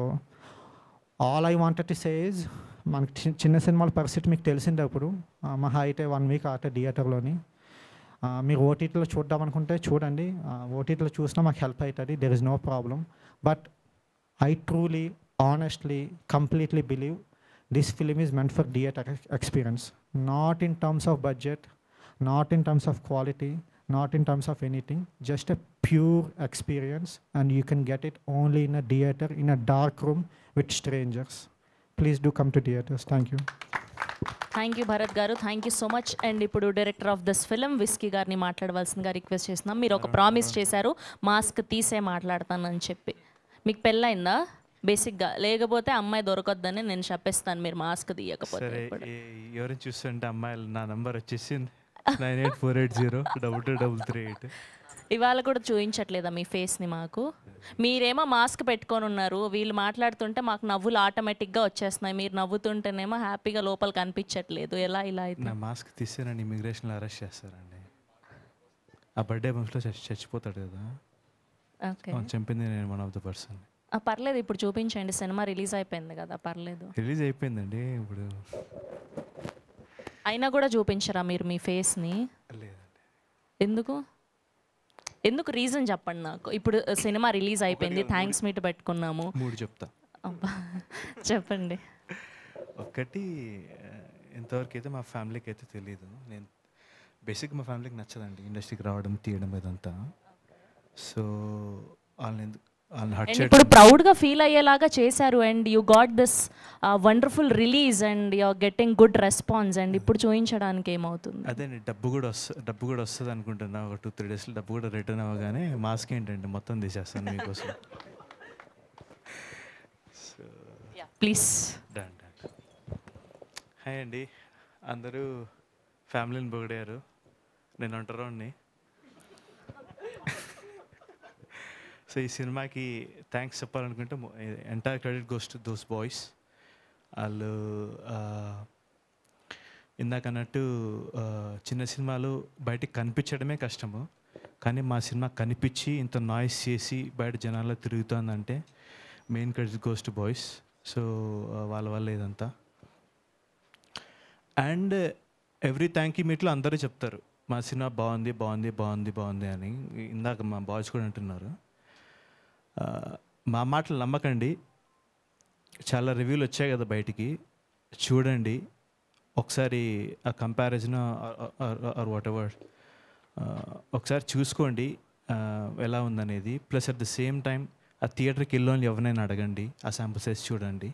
all I wanted to say మనకి చి- చిన్న సినిమాల పరిస్థితి మీకు తెలిసిందే ఇప్పుడు ఆ, మహా అయితే వన్ వీక్ ఆటే థియేటర్లోని ఆ, మీరు ఓటీటీలో చూద్దాం అనుకుంటే చూడండి ఓటీటీలో చూసినా మాకు హెల్ప్ అవుతుంది there is no problem but I truly honestly completely believe this film is meant for theatre experience not in terms of budget not in terms of quality not in terms of anything just a pure experience and you can get it only in a theatre in a dark room with strangers please do come to theatres thank you thank you Bharath garu thank you so much and ఇప్పుడు director of this film Whisky గారిని మాట్లాడవలసిందిగా request చేస్తున్నాం మీరు ఒక promise చేశారు mask తీసే మాట్లాడతానని చెప్పి మీకు పెళ్ళైందా బేసిక్గా లేకపోతే అమ్మాయి దొరకొద్దని నేను చెప్పేస్తాను మీరు మాస్క్ తీయకపోతే సరే ఇప్పుడు. ఈ- ఎవరిని చూస్తుంటే అమ్మాయిలు నా నంబర్ వచ్చేసి nine eight four eight zero double two double three eight ఇవాళ కూడా చూపించట్లేదా మీ ఫేస్ని మాకు మీరేమో మాస్క్ పెట్టుకొని ఉన్నారు వీళ్ళు మాట్లాడుతుంటే మాకు నవ్వులు ఆటోమేటిక్గా వచ్చేస్తున్నాయి మీరు నవ్వుతుంటేనేమో హ్యాపీగా లోపల కనిపించట్లేదు ఎలా ఇలా అయితే నా మాస్క్ తీస్తే నన్ను ఇమిగ్రేషన్లో అరెస్ట్ చేస్తారండి ఆ బర్త్డే బంప్స్లో చచ్చి చచ్చిపోతాడు కదా ఓకే అవును, చంపింది నేను వన్ ఆఫ్ ద పర్సన్ పర్లేదు ఇప్పుడు చూపించండి సినిమా రిలీజ్ అయిపోయింది కదా పర్లేదు రిలీజ్ అయిపోయిందండి ఇప్పుడు అయినా కూడా చూపించరా మీరు మీ ఫేస్ని లేదండి ఎందుకు ఎందుకు రీజన్ చెప్పండి నాకు ఇప్పుడు సినిమా రిలీజ్ అయిపోయింది థ్యాంక్స్ మీట్ పెట్టుకున్నాము మూడు చెప్తా అబ్బా చెప్పండి ఒక్కటి ఆ, ఇంతవరకు అయితే మా ఫ్యామిలీకి అయితే తెలియదు నేను బేసిక్ మా ఫ్యామిలీకి నచ్చదండి ఇండస్ట్రీకి రావడం తీయడం ఇదంతా సో వాళ్ళని ఎందుకు- వాళ్ళని హర్ట్ అండ్ ఇప్పుడు ప్రౌడ్గా ఫీల్ అయ్యేలాగా చేశారు and you got this wonderful release and you getting good response and ఇప్పుడు చూపించడానికి ఏమవుతుంది అదే అండి, డబ్బు కూడా వస్తుంది డబ్బు కూడా వస్తుంది అనుకుంటున్నా ఒక టూ త్రీ డేస్లో డబ్బు కూడా రిటర్న్ అవ్వగానే మాస్క్ ఏంటండి మొత్తం తీసేస్తాను మీకోసం so please done done hi అండి అందరూ ఫ్యామిలీని పొగిడారు నేను ఒంటరోని సో ఈ సినిమాకి థ్యాంక్స్ చెప్పాలనుకుంటే entire credit goes to those boys వాళ్ళు ఆ, ఇందాక అన్నట్టు ఆ, చిన్న సినిమాలు బయటికి కనిపించడమే కష్టము కానీ మా సినిమా కనిపించి ఇంత నాయిస్ చేసి బయట జనాల్లో తిరుగుతుందంటే main credit goes to boys so వాళ్ళ వల్ల ఇదంతా అండ్ ఎవ్రీ థ్యాంక్ యూ మీట్లో అందరూ చెప్తారు మా సినిమా బాగుంది బాగుంది బాగుంది బాగుంది అని ఇందాక మా బాయ్స్ కూడా అంటున్నారు ఆ, మా మాటలు నమ్మకండి చాలా రివ్యూలు వచ్చాయి కదా బయటికి చూడండి ఒకసారి ఆ కంపారిజన్ ఆర్ వాట్ ఎవర్ ఒకసారి చూసుకోండి ఆ, ఎలా ఉందనేది plus at the same time ఆ థియేటర్కి వెళ్ళని ఎవరినైనా అడగండి ఆ శాంపుల్ సైజ్ చూడండి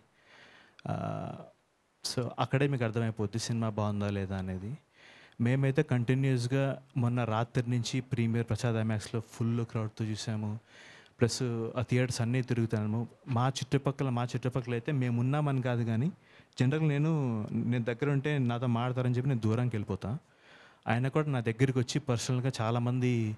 సో అక్కడే మీకు అర్థమైపోద్ది సినిమా బాగుందా లేదా అనేది మేమైతే కంటిన్యూస్గా మొన్న రాత్రి నుంచి ప్రీమియర్ ప్రసాద్ ఐమాక్స్లో ఫుల్ క్రౌడ్తో చూసాము ప్లస్ ఆ థియేటర్స్ అన్నీ తిరుగుతాము మా చుట్టుపక్కల మా చుట్టుపక్కల అయితే మేము ఉన్నామని కాదు కానీ జనరల్గా నేను నేను దగ్గర ఉంటే నాతో మాడతారని చెప్పి నేను దూరంకి వెళ్ళిపోతా ఆయన కూడా నా దగ్గరికి వచ్చి పర్సనల్గా చాలామంది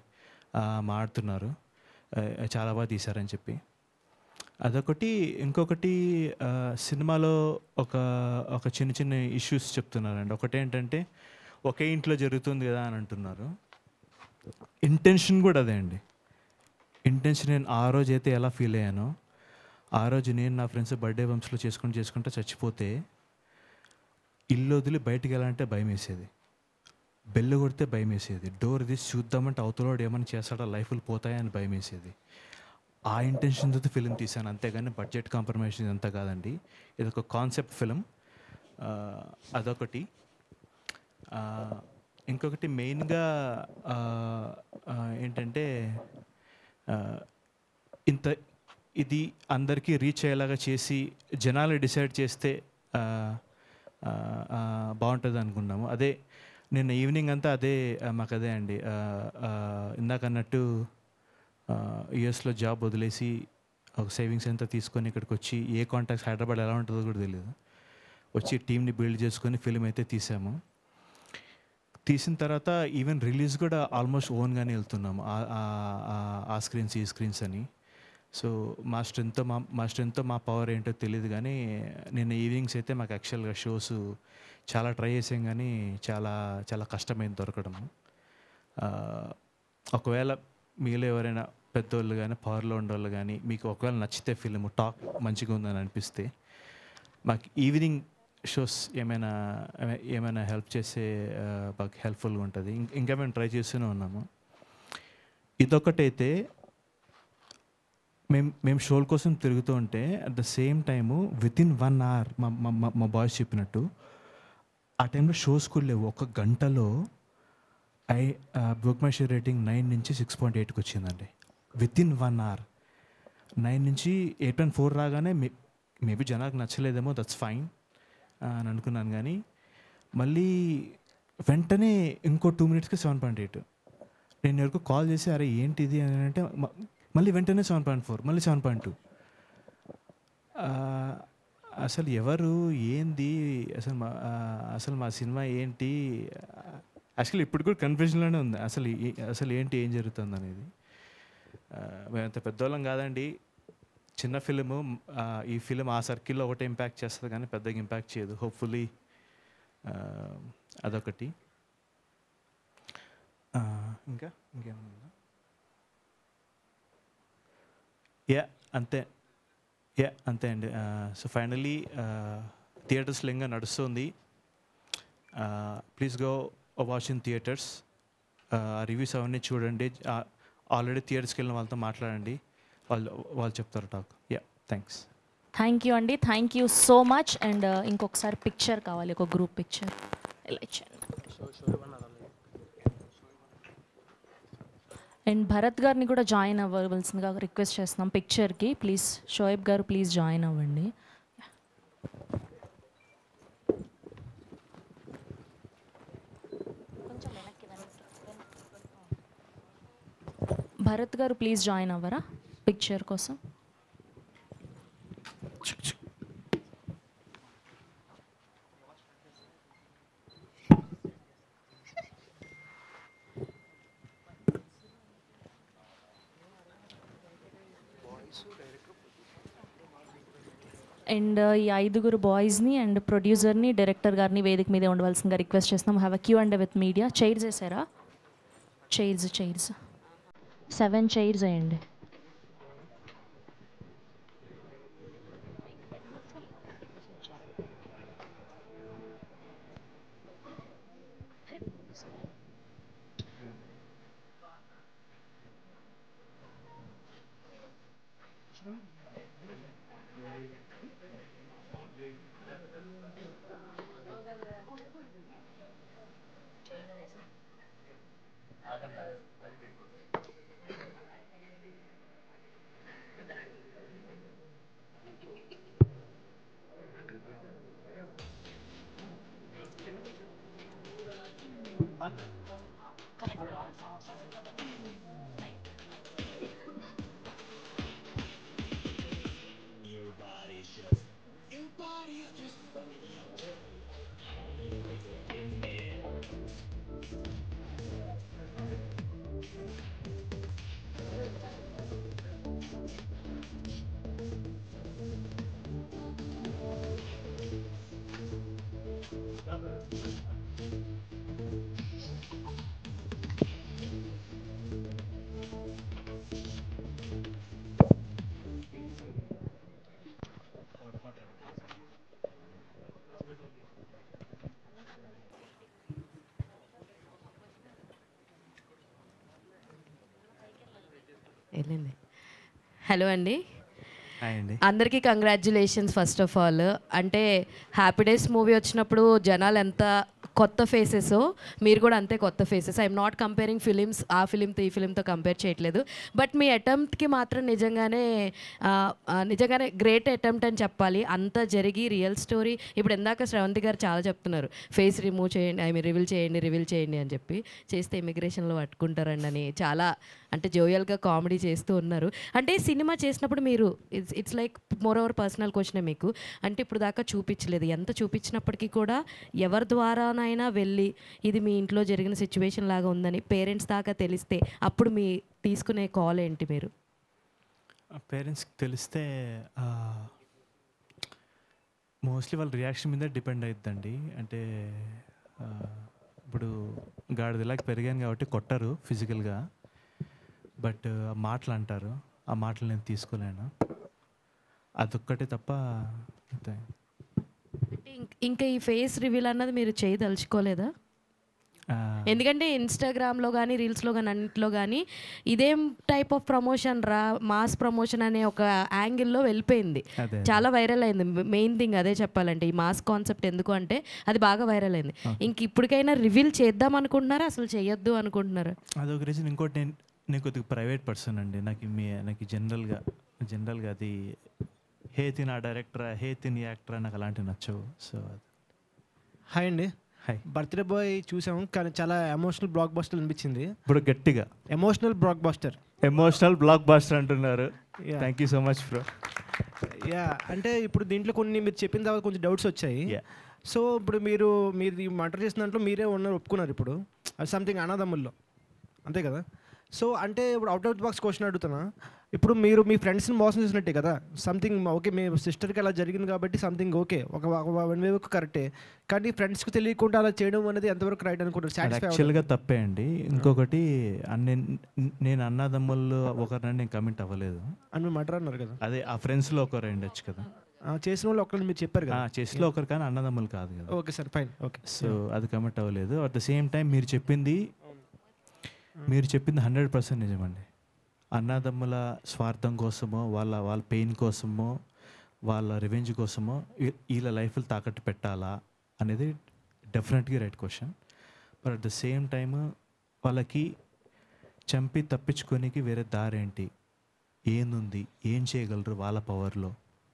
ఆ, మాట్లాడుతున్నారు ఆ, చాలా బాగా తీశారని చెప్పి అదొకటి ఇంకొకటి ఆ, సినిమాలో ఒక ఒక చిన్న చిన్న ఇష్యూస్ చెప్తున్నారండి ఒకటి ఏంటంటే ఒకే ఇంట్లో జరుగుతుంది కదా అని అంటున్నారు ఇంటెన్షన్ కూడా అదే అండి ఇంటెన్షన్ నేను ఆ రోజు అయితే ఎలా ఫీల్ అయ్యానో ఆ రోజు నేను నా ఫ్రెండ్స్ బర్త్డే బంప్స్లో చేసుకుంటూ చేసుకుంటూ చచ్చిపోతే ఇల్లు వదిలి బయటికి వెళ్ళాలంటే భయం వేసేది బెల్లు కొడితే భయం వేసేది డోర్ తీసి చూద్దామంటే అవతలోడు ఏమైనా చేస్తాడో లైఫ్లు పోతాయని భయం వేసేది ఆ ఇంటెన్షన్తో ఫిలిం తీశాను అంతేగాని బడ్జెట్ కాంప్రమైజ్ ఇదంతా కాదండి ఇది ఒక కాన్సెప్ట్ ఫిలిం అదొకటి ఆ, ఇంకొకటి మెయిన్గా ఆ, ఆ, ఏంటంటే ఆ, ఇంత ఇది అందరికీ రీచ్ అయ్యేలాగా చేసి జనాలు డిసైడ్ చేస్తే ఆ, ఆ, ఆ, బాగుంటుంది అనుకున్నాము అదే నిన్న ఈవినింగ్ అంతా అదే ఆ, మాకు అదే అండి ఆ, ఆ, ఇందాక అన్నట్టు యుఎస్లో జాబ్ వదిలేసి ఒక సేవింగ్స్ అంతా తీసుకొని ఇక్కడికి వచ్చి ఏ కాంటాక్ట్స్ హైదరాబాద్ ఎలా ఉంటుందో కూడా తెలియదు వచ్చి టీంని బిల్డ్ చేసుకొని ఫిలిం అయితే తీసాము తీసిన తర్వాత ఈవెన్ రిలీజ్ కూడా ఆల్మోస్ట్ ఓన్గానే వెళ్తున్నాము ఆ- ఆ- ఆ- ఆ స్క్రీన్స్ ఈ స్క్రీన్స్ అని సో మా స్ట్రెంగ్తో మా మా స్ట్రెంగ్తో మా పవర్ ఏంటో తెలియదు కానీ నిన్న ఈవినింగ్స్ అయితే మాకు యాక్చువల్గా షోస్ చాలా ట్రై చేసాం కానీ చాలా చాలా కష్టమైంది దొరకడము ఆ, ఒకవేళ మీలో ఎవరైనా పెద్దోళ్ళు కానీ పవర్లో ఉండేవాళ్ళు కానీ మీకు ఒకవేళ నచ్చితే ఫిలిం టాక్ మంచిగా ఉందని అనిపిస్తే మాకు ఈవినింగ్ షోస్ ఏమైనా ఏమై- ఏమైనా హెల్ప్ చేసే ఆ, మాకు హెల్ప్ఫుల్గా ఉంటుంది ఇం- ఇంకా మేము ట్రై చేస్తూనే ఉన్నాము ఇదొకటైతే మేము మేము షోల కోసం తిరుగుతూ ఉంటే at the same time within one hour మా మా- మా మా బాయ్స్ చెప్పినట్టు ఆ టైంలో షోస్ కూడా లేవు ఒక గంటలో I book my share rating nine నుంచి సిక్స్ పాయింట్ ఎయిట్కి వచ్చిందండి within one hour nine నుంచి ఎయిట్ పాయింట్ ఫోర్ రాగానే మే మేబీ జనాలకు నచ్చలేదేమో దట్స్ ఫైన్ అని అనుకున్నాను కానీ మళ్ళీ వెంటనే ఇంకో టూ మినిట్స్కి సెవెన్ పాయింట్ ఎయిట్ నేను ఎవరికి కాల్ చేసి అరే ఏంటి ఇది అని అంటే మ- మళ్ళీ వెంటనే సెవెన్ పాయింట్ ఫోర్ మళ్ళీ సెవెన్ పాయింట్ టూ అసలు ఎవరు ఏంది అసలు మా ఆ, అసలు మా సినిమా ఏంటి యాక్చువల్లీ ఇప్పుడు కూడా కన్ఫ్యూజన్లోనే ఉంది అసలు ఏ- అసలు ఏంటి ఏం జరుగుతుంది అనేది ఆ, మేమంత పెద్దోళ్ళం కాదండి చిన్న ఫిలిము ఈ ఫిలిం ఆ సర్కిల్లో ఒకటే ఇంపాక్ట్ చేస్తుంది కానీ పెద్దగా ఇంపాక్ట్ చేయదు హోప్ఫుల్లీ అదొకటి ఆ, ఇంకా ఇంకేమన్నా యా అంతే యా అంతే అండి సో ఫైనలీ థియేటర్స్లో ఇంకా నడుస్తుంది please go watch in theatres reviews అవన్నీ చూడండి ఆల్రెడీ థియేటర్స్కి వెళ్ళిన వాళ్ళతో మాట్లాడండి వాళ్ళు వాళ్ళు చెప్తారు talk yeah thanks thank you అండి thank you so much and ఇంకొకసారి పిక్చర్ కావాలి ఒక గ్రూప్ పిక్చర్ ఇలా ఇచ్చాను అండ్ భరత్ గారిని కూడా జాయిన్ అవ్వవలసిందిగా రిక్వెస్ట్ చేస్తున్నాం పిక్చర్కి ప్లీజ్ షోయబ్ గారు ప్లీజ్ జాయిన్ అవ్వండి భరత్ గారు ప్లీజ్ జాయిన్ అవ్వరా పిక్చర్ కోసం అండ్ ఈ ఐదుగురు బాయ్స్ని అండ్ ప్రొడ్యూసర్ని డైరెక్టర్ గారిని వేదిక మీదే ఉండవలసిందిగా రిక్వెస్ట్ చేస్తున్నాం have a queue and with media chairs వేసారా చైర్స్ చైర్స్ సెవెన్ చైర్స్ వేయండి వెళ్ళింది హలో అండి హాయ్ అండి అందరికీ కంగ్రాచులేషన్స్ ఫస్ట్ ఆఫ్ ఆల్ అంటే హ్యాపీ డేస్ మూవీ వచ్చినప్పుడు జనాలు ఎంత కొత్త ఫేసెస్ మీరు కూడా అంతే కొత్త faces I'm not comparing films ఆ ఫిలింతో ఈ ఫిలింతో కంపేర్ చేయట్లేదు బట్ మీ అటెంప్ట్కి మాత్రం నిజంగానే ఆ, ఆ, నిజంగానే గ్రేట్ అటెంప్ట్ అని చెప్పాలి అంత జరిగి రియల్ స్టోరీ ఇప్పుడు ఇందాక శ్రవంతి గారు చాలా చెప్తున్నారు ఫేస్ రిమూవ్ చేయండి ఐ మీన్ రివీల్ చేయండి రివీల్ చేయండి అని చెప్పి చేస్తే ఇమిగ్రేషన్లో పట్టుకుంటారండి అని చాలా అంటే జోయల్గా కామెడీ చేస్తూ ఉన్నారు అంటే సినిమా చేసినప్పుడు మీరు it's it's like more over personal క్వశ్చనే మీకు అంటే ఇప్పుడు దాకా చూపించలేదు ఎంత చూపించినప్పటికీ కూడా ఎవరి ద్వారానైనా వెళ్ళి ఇది మీ ఇంట్లో జరిగిన సిచ్యువేషన్ లాగా ఉందని పేరెంట్స్ దాకా తెలిస్తే అప్పుడు మీ తీసుకునే కాల్ ఏంటి మీరు పేరెంట్స్కి తెలిస్తే మోస్ట్లీ వాళ్ళ రియాక్షన్ మీద డిపెండ్ అవుతుందండి అంటే ఆ, ఇప్పుడు గాడిదలాగా పెరిగాను కాబట్టి కొట్టరు ఫిజికల్గా బట్ ఆ మాటలు అంటారు ఆ మాటలు నేను తీసుకోలేను అదొక్కటే తప్ప అంతే అంటే ఇంక్- ఇంకా ఈ ఫేస్ రివీల్ అన్నది మీరు చేయదలుచుకోలేదా ఆ, ఎందుకంటే ఇన్స్టాగ్రామ్లో కానీ రీల్స్లో కానీ అన్నింటిలో కానీ ఇదేం type of promotion raw mass promotion అనే ఒక యాంగిల్లో వెళ్ళిపోయింది అదే. చాలా వైరల్ అయింది మెయిన్ థింగ్ అదే చెప్పాలంటే ఈ మాస్ కాన్సెప్ట్ ఎందుకు అంటే అది బాగా వైరల్ అయింది ఇంక ఇప్పటికైనా రివీల్ చేద్దాం అనుకుంటున్నారా అసలు చేయొద్దు అనుకుంటున్నారా అదొక రీజన్ ఇంకోటి నేను నేను కొద్దిగా ప్రైవేట్ పర్సన్ అండి నాకు మీ నాకు జనరల్గా జనరల్గా అది హే తిన్ ఆ డైరెక్టర్ హే తిన్ యాక్టర్ నాకు అలాంటివి నచ్చవు సో అది హాయ్ అండి హాయ్ బర్త్డే బాయ్ చూసాము కానీ చాలా ఎమోషనల్ బ్లాక్ బస్టర్ అనిపించింది ఇప్పుడు గట్టిగా emotional blockbuster emotional blockbuster అంటున్నారు Yeah. Thank you so much bro yeah అంటే ఇప్పుడు దీంట్లో కొన్ని మీరు చెప్పిన తర్వాత కొంచెం డౌట్స్ వచ్చాయి సో ఇప్పుడు మీరు మీరు ఈ మటర్ చేసిన దాంట్లో మీరే ఉన్నారు ఒప్పుకున్నారు ఇప్పుడు అది సంథింగ్ అనాథముల్లో అంతే కదా సో అంటే ఇప్పుడు అవుట్ ఆఫ్ బాక్స్ క్వశ్చన్ అడుగుతున్నా ఇప్పుడు మీరు మీ ఫ్రెండ్స్ని మోసం చేసినట్టే కదా సంథింగ్ ఓకే మీ సిస్టర్కి అలా జరిగింది కాబట్టి సంథింగ్ ఓకే ఒక వన్ వే కరెక్టే కానీ ఫ్రెండ్స్కి తెలియకుండా అలా చేయడం అనేది ఎంతవరకు రైట్ అనుకుంటారు అది సాటిస్ఫై యాక్చువల్గా తప్పే అండి ఇంకొకటి అన్ని నేను అన్నదమ్ముల్లో ఒకరిని నేను కమిట్ అవ్వలేదు అని మీరు మటర్ అన్నారు కదా అదే ఆ ఫ్రెండ్స్లో ఒకరు ఉండొచ్చు కదా ఆ, చేసిన వాళ్ళు ఒకరిని మీరు చెప్పారు కదా చెస్లో ఒకరు కానీ అన్నదమ్ములు కాదు కదా okay sir fine okay so అది కమిట్ అవ్వలేదు అట్ ద సేమ్ టైం మీరు చెప్పింది మీరు చెప్పింది హండ్రెడ్ పర్సెంట్ నిజమండి అన్నదమ్ముల స్వార్థం కోసమో వాళ్ళ వాళ్ళ పెయిన్ కోసమో వాళ్ళ రివెంజ్ కోసమో వీ- వీళ్ళ లైఫ్లు తాకట్టు పెట్టాలా అనేది డెఫినెట్గా right question but at the same time వాళ్ళకి చంపి తప్పించుకోనికి వేరే దారి ఏంటి ఏందుంది ఏం చేయగలరు వాళ్ళ పవర్లో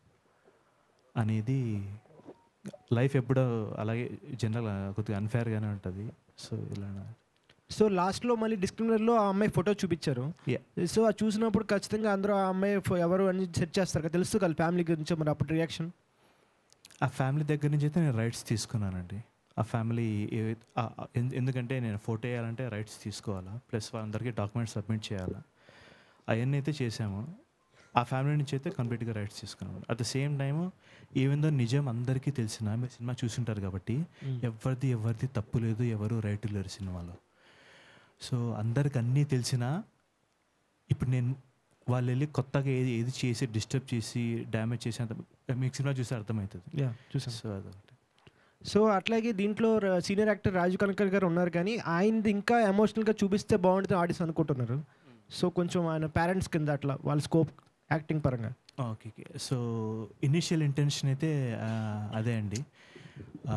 అనేది లైఫ్ ఎప్పుడో అలాగే జనరల్ కొద్దిగా అన్ఫేర్గానే ఉంటుంది సో ఇలా సో లాస్ట్లో మళ్ళీ డిస్క్రిమినర్లో ఆ అమ్మాయి ఫోటో చూపించారు సో అది చూసినప్పుడు ఖచ్చితంగా అందరూ ఆ అమ్మాయి ఫో- ఎవరు అని సెర్చ్ చేస్తారు కదా తెలుసు కదా ఫ్యామిలీ గురించి మరి అప్పుడు రియాక్షన్ ఆ ఫ్యామిలీ దగ్గర నుంచి అయితే నేను రైట్స్ తీసుకున్నానండి ఆ ఫ్యామిలీ ఏ- ఆ- ఆ- ఎందు- ఎందుకంటే నేను ఫోటో వేయాలంటే రైట్స్ తీసుకోవాలా ప్లస్ వాళ్ళందరికీ డాక్యుమెంట్స్ సబ్మిట్ చేయాలా అవన్నీ అయితే చేసాము ఆ ఫ్యామిలీ నుంచి అయితే కంప్లీట్గా రైట్స్ తీసుకున్నాను at the same time even though నిజం అందరికీ తెలిసిన మీరు సినిమా చూసుంటారు కాబట్టి Mm. ఎవరిది ఎవరిది తప్పు లేదు ఎవరు రైట్ లేరు సినిమాలో సో అందరికి అన్నీ తెలిసినా ఇప్పుడు నేను వాళ్ళు వెళ్ళి కొత్తగా ఏది ఏది చేసి డిస్టర్బ్ చేసి డ్యామేజ్ చేసి అంత మీకు సినిమా చూస్తే అర్థమవుతుంది Yeah, చూసాను. సో అదొకటి సో అట్లాగే దీంట్లో సీనియర్ యాక్టర్ రాజు కనకర్ గారు ఉన్నారు కానీ ఆయనది ఇంకా ఎమోషనల్గా చూపిస్తే బాగుంటుంది ఆడియన్స్ అనుకుంటున్నారు సో కొంచెం ఆయన పేరెంట్స్ కింద అట్లా వాళ్ళ స్కోప్ యాక్టింగ్ పరంగా okay okay so initial intention అయితే ఆ, అదే అండి ఆ,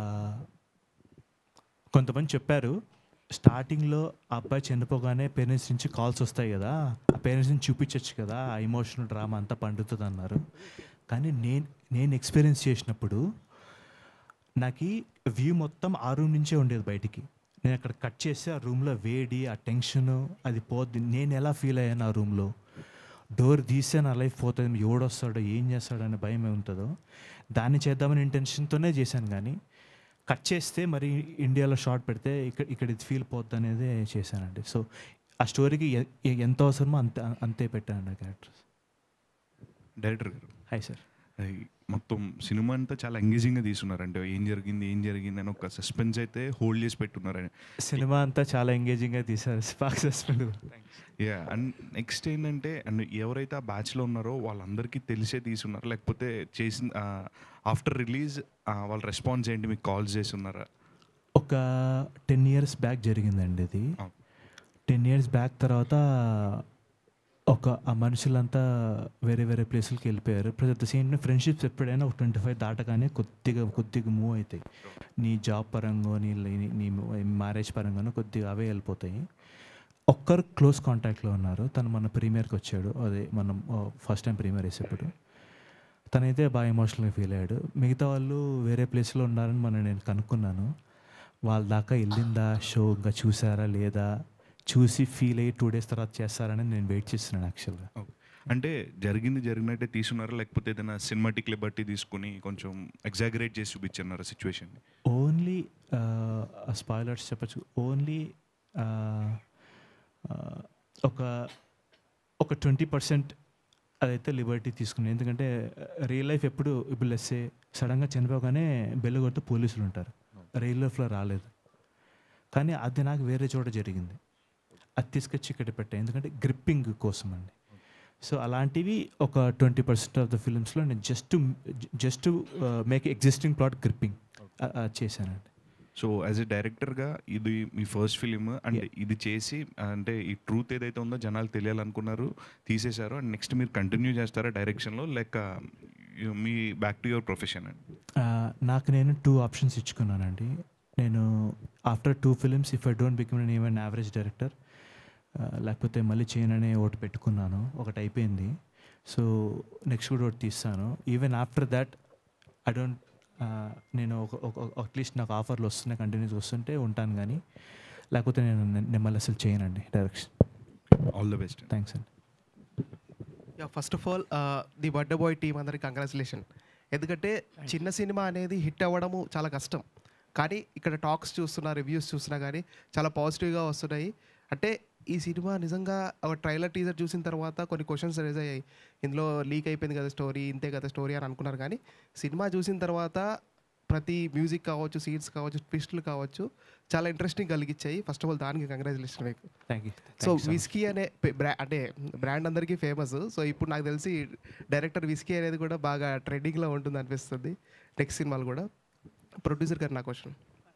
కొంతమంది చెప్పారు స్టార్టింగ్లో ఆ అబ్బాయి చనిపోగానే పేరెంట్స్ నుంచి కాల్స్ వస్తాయి కదా ఆ పేరెంట్స్ నుంచి చూపించవచ్చు కదా ఆ ఎమోషనల్ డ్రామా అంతా పండుతుంది అన్నారు కానీ నేను నేను ఎక్స్పీరియన్స్ చేసినప్పుడు నాకు వ్యూ మొత్తం ఆ రూమ్ నుంచే ఉండేది బయటికి నేను అక్కడ కట్ చేస్తే ఆ రూమ్లో వేడి ఆ టెన్షను అది పోద్ది నేను ఎలా ఫీల్ అయ్యాను ఆ రూమ్లో డోర్ తీస్తే నా లైఫ్ పోతుంది ఎవడొస్తాడో ఏం చేస్తాడో అనే భయం ఉంటుందో దాన్ని చేద్దామని ఇంటెన్షన్తోనే చేశాను కానీ కట్ చేస్తే మరి ఇండియాలో షార్ట్ పెడితే ఇక్కడ ఇక్కడ ఇది ఫీల్ పోద్ది అనేది చేశానండి సో ఆ స్టోరీకి ఎ- ఎ- ఎంత అవసరమో అంతే అంతే పెట్టానండి క్యారెక్టర్స్ డైరెక్టర్ గారు హాయ్ సార్ మొత్తం సినిమా అంతా చాలా ఎంగేజింగ్గా తీసుకున్నారు అంటే ఏం జరిగింది ఏం జరిగింది అని ఒక సస్పెన్స్ అయితే హోల్డ్ చేసి పెట్టున్నారు సినిమా అంతా చాలా ఎంగేజింగ్గా తీశారు స్పాక్ సస్పెండ్ యా అండ్ నెక్స్ట్ ఏంటంటే అండ్ ఎవరైతే ఆ బ్యాచ్లో ఉన్నారో వాళ్ళందరికీ తెలిసే తీసున్నారు లేకపోతే చేసిన ఆఫ్టర్ రిలీజ్ వాళ్ళ రెస్పాన్స్ ఏంటి మీకు కాల్స్ చేసి ఉన్నారా ఒక టెన్ ఇయర్స్ బ్యాక్ జరిగిందండి ఇది టెన్ ఇయర్స్ బ్యాక్ తర్వాత ఒక ఆ మనుషులంతా వేరే వేరే ప్లేసులకి వెళ్ళిపోయారు ప్రతి at the same time friendships ఎప్పుడైనా ఒక ట్వంటీ ఫైవ్ దాటగానే కొద్దిగా కొద్దిగా మూవ్ అవుతాయి నీ జాబ్ పరంగా నీ నీ- నీ మ్యారేజ్ పరంగానో కొద్దిగా అవే వెళ్ళిపోతాయి ఒక్కరు క్లోజ్ కాంటాక్ట్లో ఉన్నారు తను మన ప్రీమియర్కి వచ్చాడు అదే మనం ఫస్ట్ టైం ప్రీమియర్ వేసేప్పుడు తనైతే బాగా ఎమోషనల్గా ఫీల్ అయ్యాడు మిగతా వాళ్ళు వేరే ప్లేస్లో ఉన్నారని మనం నేను కనుక్కున్నాను వాళ్ళ దాకా వెళ్ళిందా షో ఇంకా చూసారా లేదా చూసి ఫీల్ అయ్యి టూ డేస్ తర్వాత చేస్తారని నేను వెయిట్ చేస్తున్నాను యాక్చువల్గా అంటే జరిగింది జరిగినట్టే తీసుకున్నారా లేకపోతే ఏదైనా సినిమాటిక్ లిబర్టీ తీసుకుని కొంచెం ఎగ్జాగరేట్ చేసి చూపించున్నారా సిచ్యువేషన్ ఓన్లీ స్పాయిలర్స్ చెప్పచ్చు ఓన్లీ ఒక ఒక ట్వంటీ పర్సెంట్ అదైతే లిబర్టీ తీసుకున్నాను ఎందుకంటే రియల్ లైఫ్ ఎప్పుడు ఇప్పుడు లెస్సే సడన్గా చనిపోగానే బెల్లు కొడితే పోలీసులు ఉంటారు రియల్ లైఫ్లో రాలేదు కానీ అది నాకు వేరే చోట జరిగింది అది తీసుకొచ్చి ఇక్కడ పెట్టా ఎందుకంటే గ్రిప్పింగ్ కోసం అండి సో అలాంటివి ఒక ట్వంటీ పర్సెంట్ ఆఫ్ ద ఫిల్మ్స్లో నేను just just make existing plot gripping చేశానండి సో యాజ్ ఎ డైరెక్టర్గా ఇది మీ ఫస్ట్ ఫిలిం అండ్ ఇది చేసి అంటే ఈ ట్రూత్ ఏదైతే ఉందో జనాలు తెలియాలనుకున్నారు తీసేశారు అండ్ నెక్స్ట్ మీరు కంటిన్యూ చేస్తారా డైరెక్షన్లో లేక you- మీ బ్యాక్ టు యువర్ ప్రొఫెషన్ అండి ఆ, నాకు నేను టూ ఆప్షన్స్ ఇచ్చుకున్నానండి నేను after two films if I don't become నేను ఈవెన్ యావరేజ్ డైరెక్టర్ లేకపోతే మళ్ళీ చేయననే ఒకటి పెట్టుకున్నాను ఒకటి అయిపోయింది సో నెక్స్ట్ కూడా ఒకటి తీస్తాను even after that I don't నేను ఒక అట్లీస్ట్ నాకు ఆఫర్లు వస్తున్నాయి కంటిన్యూస్ వస్తుంటే ఉంటాను కానీ లేకపోతే నేను నేను మళ్ళీ అసలు చేయనండి direction all the best thanks అండి yeah first of all the birthday boy team అందరికి కంగ్రాచులేషన్ ఎందుకంటే చిన్న సినిమా అనేది హిట్ అవ్వడము చాలా కష్టం కానీ ఇక్కడ టాక్స్ చూస్తున్నా రివ్యూస్ చూస్తున్నా కానీ చాలా పాజిటివ్గా వస్తున్నాయి అంటే ఈ సినిమా నిజంగా ఒక ట్రైలర్ టీజర్ చూసిన తర్వాత కొన్ని క్వశ్చన్స్ రేజ్ అయ్యాయి ఇందులో లీక్ అయిపోయింది కదా స్టోరీ ఇంతే కదా స్టోరీ అని అనుకున్నారు కానీ సినిమా చూసిన తర్వాత ప్రతి మ్యూజిక్ కావచ్చు సీన్స్ కావచ్చు ట్విస్ట్లు కావచ్చు చాలా ఇంట్రెస్టింగ్ కలిగించాయి ఫస్ట్ ఆఫ్ ఆల్ దానికి కంగ్రాచులేషన్ మీకు థ్యాంక్ యూ సో విస్కీ అనే pe- బ్రా- అంటే బ్రాండ్ అందరికీ ఫేమస్ సో ఇప్పుడు నాకు తెలిసి డైరెక్టర్ విస్కీ అనేది కూడా బాగా ట్రెండింగ్లో ఉంటుంది అనిపిస్తుంది నెక్స్ట్ సినిమాలు కూడా ప్రొడ్యూసర్ గారు నా క్వశ్చన్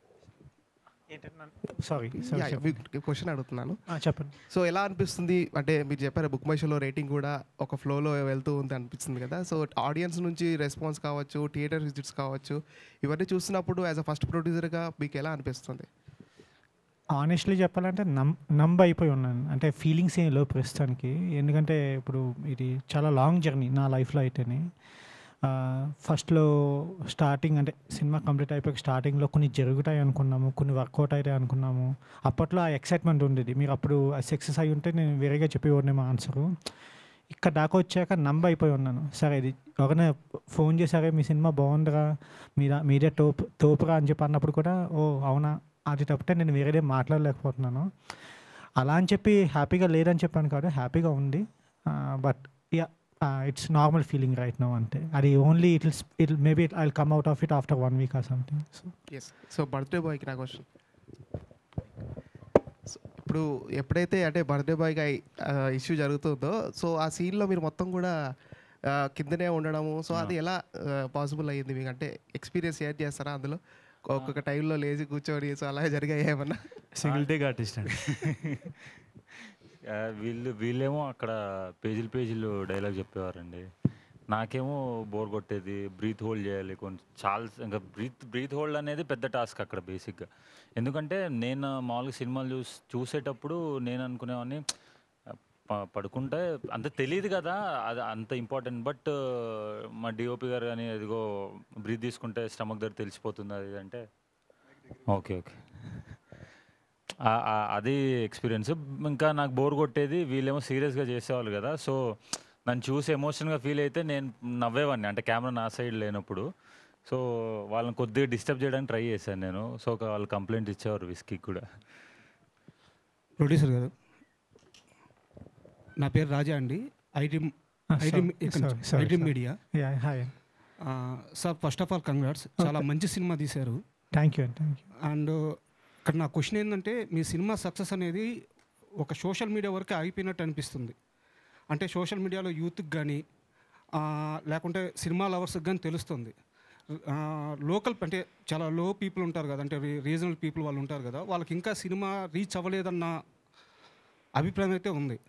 సారీ క్వశ్చన్ అడుగుతున్నాను చెప్పండి సో ఎలా అనిపిస్తుంది అంటే మీరు చెప్పారు బుక్ మై షోలో రేటింగ్ కూడా ఒక ఫ్లోలో వెళ్తూ ఉంది అనిపిస్తుంది కదా సో ఆడియన్స్ నుంచి రెస్పాన్స్ కావచ్చు థియేటర్ విజిట్స్ కావచ్చు ఇవన్నీ చూసినప్పుడు యాజ్ అ ఫస్ట్ ప్రొడ్యూసర్గా మీకు ఎలా అనిపిస్తుంది ఆనెస్ట్లీ చెప్పాలంటే నమ్ నంబ్ అయిపోయి ఉన్నాను అంటే ఫీలింగ్స్ ఏం లేవు ప్రస్తుతానికి ఎందుకంటే ఇప్పుడు ఇది చాలా లాంగ్ జర్నీ నా లైఫ్లో అయితేనే ఫస్ట్లో స్టార్టింగ్ అంటే సినిమా కంప్లీట్ అయిపోయి స్టార్టింగ్లో కొన్ని జరుగుతాయి అనుకున్నాము కొన్ని వర్కౌట్ అవుతాయి అనుకున్నాము అప్పట్లో ఆ ఎక్సైట్మెంట్ ఉండేది మీరు అప్పుడు సక్సెస్ అయి ఉంటే నేను వేరేగా చెప్పేవాడిని మా ఆన్సరు ఇక్కడ దాకా వచ్చాక నంబ అయిపోయి ఉన్నాను సరే ఇది ఎవరైనా ఫోన్ చేశారే మీ సినిమా బాగుందిరా మీరా మీరే తోపు తోపురా అని చెప్పి అన్నప్పుడు కూడా ఓ అవునా అది తప్పితే నేను వేరేదే మాట్లాడలేకపోతున్నాను అలా అని చెప్పి హ్యాపీగా లేదని చెప్పాను కాదు హ్యాపీగా ఉంది but yeah it's normal feeling right no అంతే అది only it it maybe I come out of it after one week or something so yes so birthday బాయ్కి నా క్వశ్చన్ ఇప్పుడు ఎప్పుడైతే అంటే బర్త్డే బాయ్గా ఇష్యూ జరుగుతుందో సో ఆ సీన్లో మీరు మొత్తం కూడా ఆ, కిందనే ఉండడము సో అది ఎలా పాసిబుల్ అయ్యింది మీకు అంటే ఎక్స్పీరియన్స్ షేర్ చేస్తారా అందులో ఒక్కొక్క టైంలో లేచి కూర్చొని సో అలా జరిగాయి ఏమన్నా సింగిల్ టేక్ ఆర్టిస్ట్ అండి ఆ, వీళ్ళు వీళ్ళేమో అక్కడ పేజీలు పేజీలు డైలాగ్ చెప్పేవారండి నాకేమో బోర్ కొట్టేది బ్రీత్ హోల్డ్ చేయాలి కొంచెం చాలా ఇంకా బ్రీత్ బ్రీత్ హోల్డ్ అనేది పెద్ద టాస్క్ అక్కడ బేసిక్గా ఎందుకంటే నేను మామూలుగా సినిమాలు చూసి చూసేటప్పుడు నేను అనుకునేవాడిని ప- పడుకుంటే అంత తెలియదు కదా అది అంత ఇంపార్టెంట్ బట్ మా డిఓపి గారు కానీ అదిగో బ్రీత్ తీసుకుంటే స్టమక్ దగ్గర తెలిసిపోతుంది అది ఇది అంటే ఓకే ఓకే ఆ- ఆ- అది ఎక్స్పీరియన్స్ ఇంకా నాకు బోర్ కొట్టేది వీళ్ళేమో సీరియస్గా చేసేవాళ్ళు కదా సో నన్ను చూసి ఎమోషన్గా ఫీల్ అయితే నేను నవ్వేవాడిని అంటే కెమెరా నా సైడ్ లేనప్పుడు సో వాళ్ళని కొద్దిగా డిస్టర్బ్ చేయడానికి ట్రై చేశాను నేను సో ఒక వాళ్ళు కంప్లైంట్ ఇచ్చేవారు విస్కీ కూడా ప్రొడ్యూసర్ గారు నా పేరు రాజా అండి IT Ah, IT sorry, sorry, sorry, IT sorry. మీడియా Yeah, hi. Sir first of all congrats చాలా Okay. మంచి సినిమా తీశారు thank you thank you and ఇక్కడ నా క్వశ్చన్ ఏంటంటే మీ సినిమా సక్సెస్ అనేది ఒక సోషల్ మీడియా వరకు ఆగిపోయినట్టు అనిపిస్తుంది అంటే సోషల్ మీడియాలో యూత్కి కానీ లేకుంటే సినిమా లవర్స్కి కానీ తెలుస్తుంది లోకల్ అంటే చాలా లో పీపుల్ ఉంటారు కదా అంటే రీజనల్ పీపుల్ వాళ్ళు ఉంటారు కదా వాళ్ళకి ఇంకా సినిమా రీచ్ అవ్వలేదన్న అభిప్రాయం అయితే ఉంది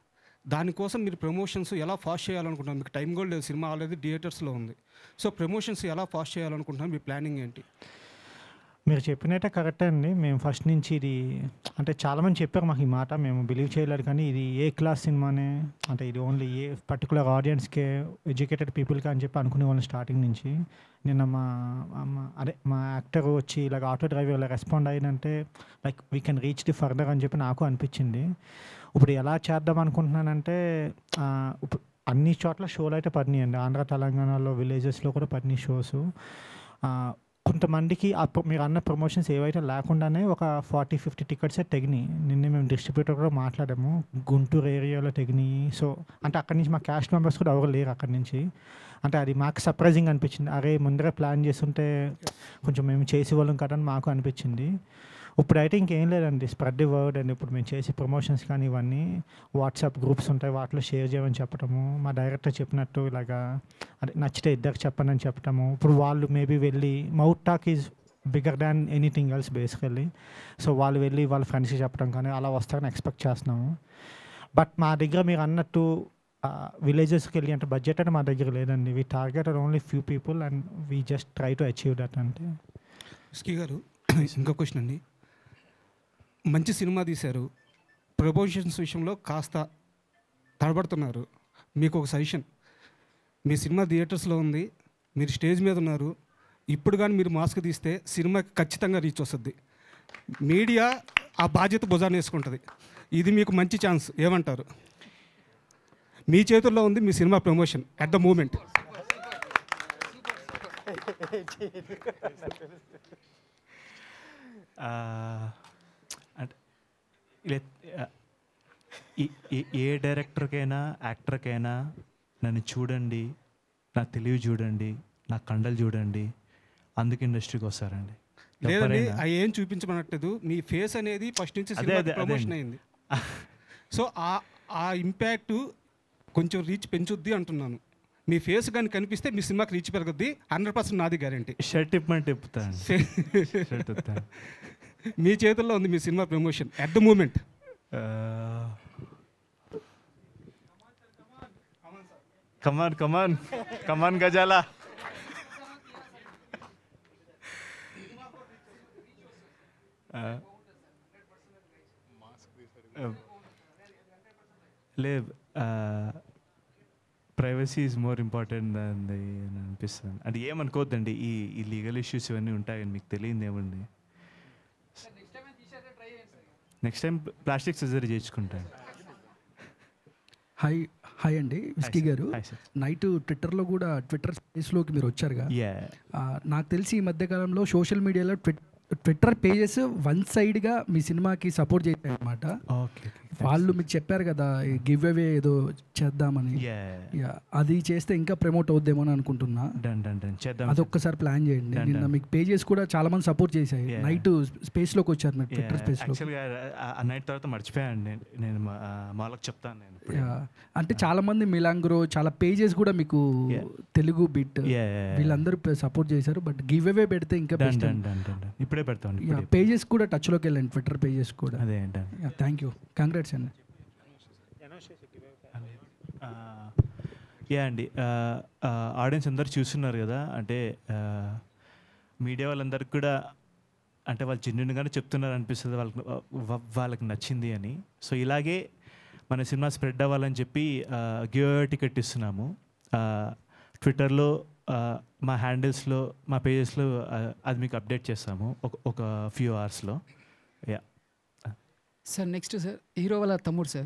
దానికోసం మీరు ప్రమోషన్స్ ఎలా ఫాస్ట్ చేయాలనుకుంటున్నారు మీకు టైం కూడా లేదు సినిమా ఆల్రెడీ థియేటర్స్లో ఉంది సో ప్రమోషన్స్ ఎలా ఫాస్ట్ చేయాలనుకుంటున్నారు మీ ప్లానింగ్ ఏంటి మీరు చెప్పినట్టే కరెక్టే అండి మేము ఫస్ట్ నుంచి ఇది అంటే చాలామంది చెప్పారు మాకు ఈ మాట మేము బిలీవ్ చేయలేదు కానీ ఇది ఏ క్లాస్ సినిమానే అంటే ఇది ఓన్లీ ఏ పర్టికులర్ ఆడియన్స్కే ఎడ్యుకేటెడ్ పీపుల్కి అని చెప్పి అనుకునే వాళ్ళం స్టార్టింగ్ నుంచి నిన్న మా మా అదే మా యాక్టర్ వచ్చి ఇలాగ ఆటో డ్రైవర్ ఇలా రెస్పాండ్ అయిందంటే like we can reach the further అని చెప్పి నాకు అనిపించింది ఇప్పుడు ఎలా చేద్దాం అనుకుంటున్నానంటే ఆ, ఇప్పుడు అన్ని చోట్ల షోలు అయితే పడినాయండి ఆంధ్ర తెలంగాణలో విలేజెస్లో కూడా పడినాయి షోస్ కొంతమందికి ఆ ప్రో- మీరు అన్న ప్రమోషన్స్ ఏవైతే లేకుండానే ఒక ఫార్టీ ఫిఫ్టీ టికెట్స్ తెగినాయి నిన్న మేము డిస్ట్రిబ్యూటర్ కూడా మాట్లాడాము గుంటూరు ఏరియాలో తెగినాయి సో అంటే అక్కడి నుంచి మా క్యాస్ట్ మెంబర్స్ కూడా ఎవరు లేరు అక్కడి నుంచి అంటే అది మాకు సర్ప్రైజింగ్ అనిపించింది అరే ముందరే ప్లాన్ చేస్తుంటే కొంచెం మేము చేసేవాళ్ళం కదా అని మాకు అనిపించింది ఇప్పుడైతే ఇంకేం లేదండి స్ప్రెడ్ ది వర్డ్ అండ్ ఇప్పుడు మేము చేసే ప్రమోషన్స్ కానీ ఇవన్నీ వాట్సాప్ గ్రూప్స్ ఉంటాయి వాటిలో షేర్ చేయమని చెప్పటము మా డైరెక్టర్ చెప్పినట్టు ఇలాగా అదే నచ్చితే ఇద్దరికి చెప్పండి అని చెప్పటము ఇప్పుడు వాళ్ళు మేబీ వెళ్ళి mouth talk is bigger than anything else basically so వాళ్ళు వెళ్ళి వాళ్ళ ఫ్రెండ్స్కి చెప్పడం కానీ అలా వస్తారని ఎక్స్పెక్ట్ చేస్తున్నాము బట్ మా దగ్గర మీరు అన్నట్టు విలేజెస్కి వెళ్ళి అంటే బడ్జెట్ అంటే మా దగ్గర లేదండి we target only few people and we just try to achieve that అంటే స్కీ గారు ఇంకో క్వశ్చన్ అండి మంచి సినిమా తీశారు ప్రమోషన్స్ విషయంలో కాస్త తడబడుతున్నారు మీకు ఒక సజెషన్ మీ సినిమా థియేటర్స్లో ఉంది మీరు స్టేజ్ మీద ఉన్నారు ఇప్పుడు కానీ మీరు మాస్క్ తీస్తే సినిమాకి ఖచ్చితంగా రీచ్ వస్తుంది మీడియా ఆ బాధ్యత భుజాన్ని వేసుకుంటుంది ఇది మీకు మంచి ఛాన్స్ ఏమంటారు మీ చేతుల్లో ఉంది మీ సినిమా ప్రమోషన్ అట్ ద మూమెంట్ ఆ, అంటే ఇలా- ఆ, ఈ- ఈ- ఏ డైరెక్టర్కైనా యాక్టర్కైనా నన్ను చూడండి నా తెలివి చూడండి నా కండలు చూడండి అందుకు ఇండస్ట్రీకి వస్తారండి లేదండి ఎవరైనా- అవి ఏం చూపించమనట్లేదు మీ ఫేస్ అనేది ఫస్ట్ నుంచి అదే, సినిమా అదే, ప్రమోషన్ అదే అయింది సో ఆ ఆ ఇంపాక్ట్ కొంచెం రీచ్ పెంచుద్ది అంటున్నాను మీ ఫేస్ కానీ కనిపిస్తే మీ సినిమాకి రీచ్ పెరుగుద్ది హండ్రెడ్ పర్సెంట్ నాది గ్యారంటీ షర్ట్ ఇప్పమంటే ఇప్పుతాను షర్ట్ ఇప్పుతాను మీ చేతుల్లో ఉంది మీ సినిమా promotion at the moment come on come on come on గజాల లే privacy is more important than అని అనిపిస్తుంది అది ఏమనుకోవద్దండి ఈ ఈ లీగల్ ఇష్యూస్ ఇవన్నీ ఉంటాయని మీకు తెలియదు ఏమండి నెక్స్ట్ టైం ప్లాస్టిక్ సర్జరీ చేయించుకుంటాను హాయ్ హాయ్ అండి విస్కీ sir. గారు Hi, sir. నైట్ ట్విట్టర్లో కూడా ట్విట్టర్ స్పేస్లోకి మీరు వచ్చారుగా Yeah. ఆ, నాకు తెలిసి ఈ మధ్యకాలంలో సోషల్ మీడియాలో ట్విట్ ట్విట్టర్ పేజెస్ వన్ సైడ్గా మీ సినిమాకి సపోర్ట్ చేశాయి అనమాట ఓకే వాళ్ళు మీకు చెప్పారు కదా గివ్ అవే ఏదో చేద్దామని Yeah. Yeah, అది చేస్తే ఇంకా ప్రమోట్ అవుద్దేమో అని అనుకుంటున్నా డన్ డన్ డన్ చేద్దాం అది ఒక్కసారి ప్లాన్ చేయండి Done, నిన్న done. మీకు పేజెస్ కూడా చాలా మంది సపోర్ట్ చేశాయి Yeah. నైట్ స్పేస్లోకి వచ్చారు మీరు ట్విట్టర్ స్పేస్లో యాక్చువల్గా ఆ నైట్ తర్వాత మర్చిపోయాను నేను నేను మా మాలకు చెప్తాను నేను ఇప్పుడు. అంటే చాలా మంది మిలాంగ్రో చాలా పేజెస్ కూడా మీకు Yeah. Telugu bit Yeah, yeah, yeah. వీళ్ళందరూ సపోర్ట్ చేశారు బట్ గివ్ అవే పెడితే ఇంకా Done, best done, done, done, done. ఇప్పుడే పెడతాం ఇప్పుడే పేజెస్ కూడా టచ్లోకి వెళ్ళండి ట్విట్టర్ పేజెస్ కూడా అదే డన్ థ్యాంక్ యూ కంగ్రాట్స్ అండి యా అండి ఆడియన్స్ అందరు చూస్తున్నారు కదా అంటే మీడియా వాళ్ళందరికీ కూడా అంటే వాళ్ళు జెన్యున్గానే చెప్తున్నారు అనిపిస్తుంది వాళ్ళకి వా- వాళ్ళకి నచ్చింది అని సో ఇలాగే మన సినిమా స్ప్రెడ్ అవ్వాలని చెప్పి గివ్ టికెట్ ఇస్తున్నాము ట్విట్టర్లో మా హ్యాండిల్స్లో మా పేజెస్లో అది మీకు అప్డేట్ చేస్తాము ఒక ఒక ఫ్యూ అవర్స్లో yeah sir next sir hero వాళ్ళ తమ్ముడు సార్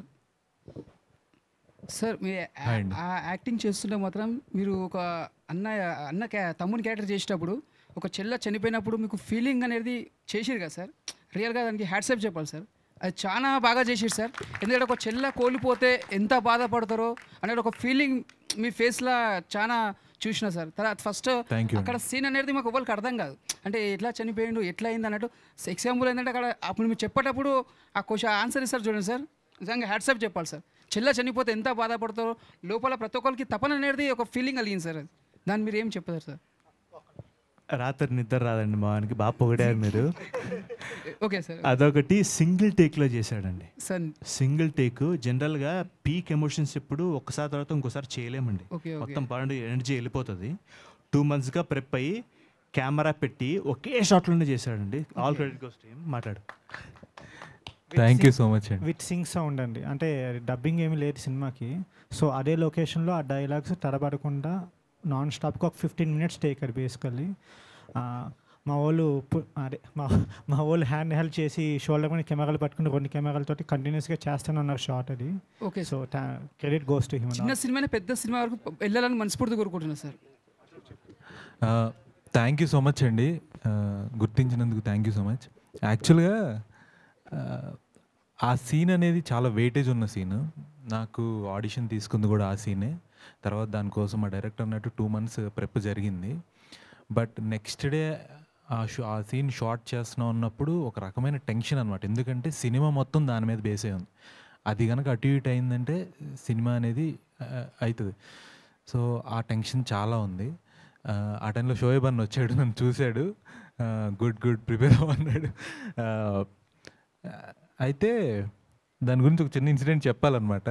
సార్ మీరు యా- Hi అండి. ఆ యాక్టింగ్ చేస్తుంటే మాత్రం మీరు ఒక అన్న అన్న క్యా తమ్ముని క్యారెక్టర్ చేసేటప్పుడు ఒక చెల్ల చనిపోయినప్పుడు మీకు ఫీలింగ్ అనేది చేసిరు కదా సార్ రియల్గా దానికి హ్యాట్సప్ చెప్పాలి సార్ అది చాలా బాగా చేసిరు సార్ ఎందుకంటే ఒక చెల్ల కోల్పోతే ఎంత బాధపడతారో అనేది ఒక ఫీలింగ్ మీ ఫేస్లో చాలా చూసిన సార్ తర్వాత ఫస్ట్ Thank you అక్కడ సీన్ అనేది మాకు ఎవరికి అర్థం కాదు అంటే ఎట్లా చనిపోయిండు ఎట్లా అయింది అన్నట్టు ఎగ్జాంపుల్ ఏంటంటే అక్కడ అప్పుడు మీరు చెప్పేటప్పుడు ఆ క్వశ్చన్ ఆన్సర్ ఇస్తారు చూడండి సార్ నిజంగా హ్యాట్సప్ చెప్పాలి సార్ చెల్ల చనిపోతే ఎంత బాధపడతారో లోపల ప్రతి ఒక్కరికి తపన అనేది ఒక ఫీలింగ్ కలిగింది సార్ అది దాన్ని మీరు ఏం చెప్పారు సార్ రాత్రి నిద్ర రాదండి మా వానికి బాగా పొగిడారు మీరు ఓకే సార్ అదొకటి సింగిల్ టేక్లో చేశాడండి సార్ సింగిల్ టేక్ జనరల్గా పీక్ ఎమోషన్స్ ఎప్పుడు ఒకసారి తర్వాత ఇంకోసారి చేయలేమండి ఓకే, ఓకే. మొత్తం బాడీ ఎనర్జీ వెళ్ళిపోతుంది టూ మంత్స్గా ప్రెప్ అయ్యి కెమెరా పెట్టి ఒకే షాట్లోనే చేశాడండి ఆల్ క్రెడిట్ గోస్ టీమ్ మాట్లాడు Thank you so much అండి. విత్ సింగ్ సౌండ్ అండి అంటే డబ్బింగ్ ఏమీ లేదు సినిమాకి సో అదే లొకేషన్లో ఆ డైలాగ్స్ తడబడకుండా నాన్ స్టాప్గా ఒక ఫిఫ్టీన్ మినిట్స్ టేక్ అది బేసికల్లీ మా వాళ్ళు పు- అదే మా మా వాళ్ళు హ్యాండ్ హెల్ప్ చేసి షోల్డర్ మీద కెమెరాలు పట్టుకుని రెండు కెమెరాలతోటి కంటిన్యూస్గా చేస్తూనే ఉన్నారు షార్ట్ అది okay so credit goes to him చిన్న సినిమానే పెద్ద సినిమా వరకు వెళ్ళాలని మనస్ఫూర్తి కోరుకుంటున్నాను sir thank you so much అండి ఆ, గుర్తించినందుకు థ్యాంక్ యూ సో మచ్ యాక్చువల్గా ఆ సీన్ అనేది చాలా వెయిటేజ్ ఉన్న సీన్ నాకు ఆడిషన్ తీసుకుంది కూడా ఆ సీనే తర్వాత దానికోసం మా డైరెక్టర్ అన్నట్టు టూ మంత్స్ ప్రెప్ జరిగింది బట్ నెక్స్ట్ డే ఆ షో ఆ సీన్ షార్ట్ చేస్తున్నాం ఉన్నప్పుడు ఒక రకమైన టెన్షన్ అనమాట ఎందుకంటే సినిమా మొత్తం దాని మీద బేస్ అయి ఉంది అది కనుక అటు ఇటు అయిందంటే సినిమా అనేది అవుతుంది సో ఆ టెన్షన్ చాలా ఉంది ఆ, ఆ టైంలో షోయబ్ అన్న వచ్చాడు నన్ను చూశాడు గుడ్ గుడ్ ప్రిపేర్ అవ్వన్నాడు ఆ, అయితే దాని గురించి ఒక చిన్న ఇన్సిడెంట్ చెప్పాలన్నమాట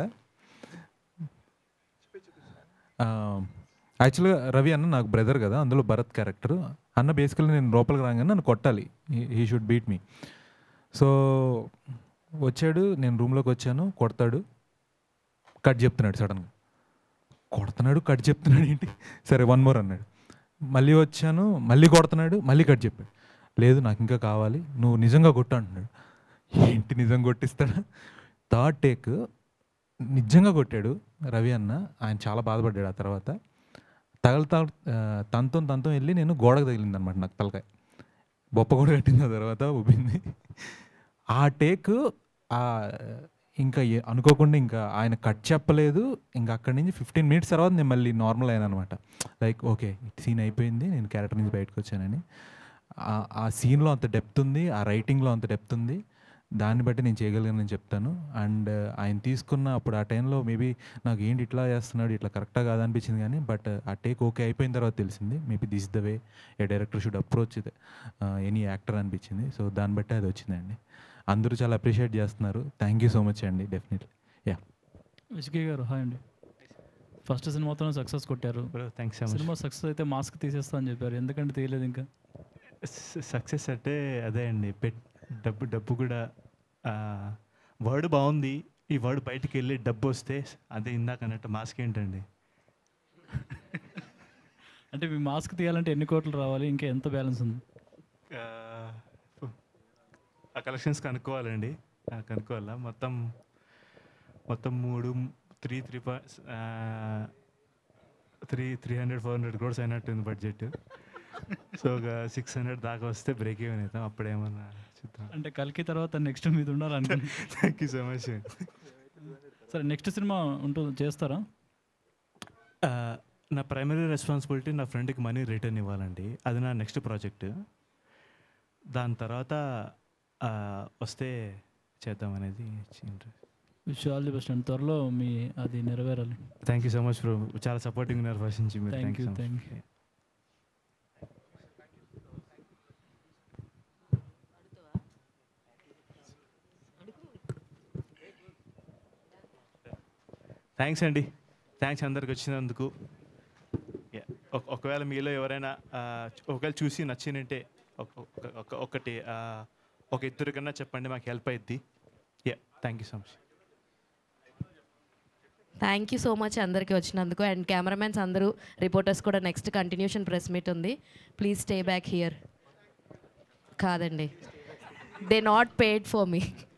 యాక్చువల్గా రవి అన్న నాకు బ్రదర్ కదా అందులో భరత్ క్యారెక్టర్ అన్న బేసికల్లీ నేను లోపలికి రాగానే నన్ను కొట్టాలి he should beat me so వచ్చాడు నేను రూమ్లోకి వచ్చాను కొడతాడు కట్ చెప్తున్నాడు సడన్గా కొడుతున్నాడు కట్ చెప్తున్నాడు ఏంటి సరే వన్ మోర్ అన్నాడు మళ్ళీ వచ్చాను మళ్ళీ కొడుతున్నాడు మళ్ళీ కట్ చెప్పాడు లేదు నాకు ఇంకా కావాలి నువ్వు నిజంగా కొట్టు అంటున్నాడు ఏంటి నిజం కొట్టిస్తాడా థర్డ్ టేక్ నిజంగా కొట్టాడు రవి అన్న ఆయన చాలా బాధపడ్డాడు ఆ తర్వాత తగలతా తనతో తనతో వెళ్ళి నేను గోడకు తగిలింది అనమాట నాకు తలకాయ బొప్ప కూడా కట్టింది ఆ తర్వాత ఉబ్బింది ఆ టేక్ ఆ ఇంకా ఏ- అనుకోకుండా ఇంకా ఆయన కట్ చెప్పలేదు ఇంకా అక్కడి నుంచి ఫిఫ్టీన్ మినిట్స్ తర్వాత నేను మళ్ళీ నార్మల్ అయ్యాను అనమాట లైక్ ఓకే సీన్ అయిపోయింది నేను క్యారెక్టర్ నుంచి బయటకు వచ్చానని ఆ- ఆ సీన్లో అంత డెప్త్ ఉంది ఆ రైటింగ్లో అంత డెప్త్ ఉంది దాన్ని బట్టి నేను చేయగలిగానని చెప్తాను అండ్ ఆయన తీసుకున్న అప్పుడు ఆ టైంలో మేబీ నాకు ఏంటి ఇట్లా చేస్తున్నాడు ఇట్లా కరెక్ట్గా కాదనిపించింది కానీ బట్ ఆ టేక్ ఓకే అయిపోయిన తర్వాత తెలిసింది maybe this the way a director should approach any actor అనిపించింది సో దాన్ని బట్టి అది వచ్చిందండి అందరూ చాలా అప్రిషియేట్ చేస్తున్నారు థ్యాంక్ యూ సో మచ్ అండి డెఫినెట్లీ యా విజయ్ గారు హాయ్ అండి ఫస్ట్ సినిమాతోనే సక్సెస్ కొట్టారు థ్యాంక్స్ సో మచ్ సినిమా సక్సెస్ అయితే మాస్క్ తీసేస్తా అని చెప్పారు ఎందుకంటే తీయలేదు ఇంకా సక్సెస్ అంటే అదే అండి పెట్ డబ్బు డబ్బు కూడా వర్డ్ బాగుంది ఈ వర్డ్ బయటికి వెళ్ళి డబ్బు వస్తే అదే ఇందాక అన్నట్టు మాస్క్ ఏంటండి అంటే మీ మాస్క్ తీయాలంటే ఎన్ని కోట్లు రావాలి ఇంకా ఎంత బ్యాలెన్స్ ఉంది ఆ కలెక్షన్స్ కనుక్కోవాలండి ఆ, కనుక్కోవాలా మొత్తం మొత్తం మూడు three three three three hundred four hundred crores అయినట్టుంది బడ్జెట్ సో ఒక సిక్స్ హండ్రెడ్ దాకా వస్తే బ్రేక్ ఈవెన్ అవుతాం అప్పుడేమన్నా చూద్దాం అంటే కలికి తర్వాత నెక్స్ట్ మీద ఉండాలనుకుంటున్నాను థ్యాంక్ యూ సో మచ్ సరే నెక్స్ట్ సినిమా ఉంటుంది చేస్తారా ఆ, నా ప్రైమరీ రెస్పాన్సిబిలిటీ నా ఫ్రెండ్కి మనీ రిటర్న్ ఇవ్వాలండి అది నా నెక్స్ట్ ప్రాజెక్ట్ దాని తర్వాత ఆ, వస్తే చేద్దామనేది wish all the best and త్వరలో మీ అది నెరవేరాలి thank you so much bro చాలా సపోర్టింగ్ ఉన్నారు ఫస్ట్ నుంచి మీరు thank you so much. Thank you thanks అండి థ్యాంక్స్ అందరికి వచ్చినందుకు Yeah. ఒక- ఒకవేళ మీలో ఎవరైనా ఆ, చు- ఒకవేళ చూసి నచ్చినంటే ఒక- ఒక- ఒక- ఒకటి ఆ, ఒక ఇద్దరు కన్నా చెప్పండి మాకు హెల్ప్ అయ్యిద్ది yeah thank you so much thank you so much అందరికీ వచ్చినందుకు అండ్ కెమెరామెన్స్ అందరూ రిపోర్టర్స్ కూడా నెక్స్ట్ కంటిన్యూషన్ ప్రెస్ మీట్ ఉంది ప్లీజ్ స్టే బ్యాక్ హియర్ కాదండి they not paid for me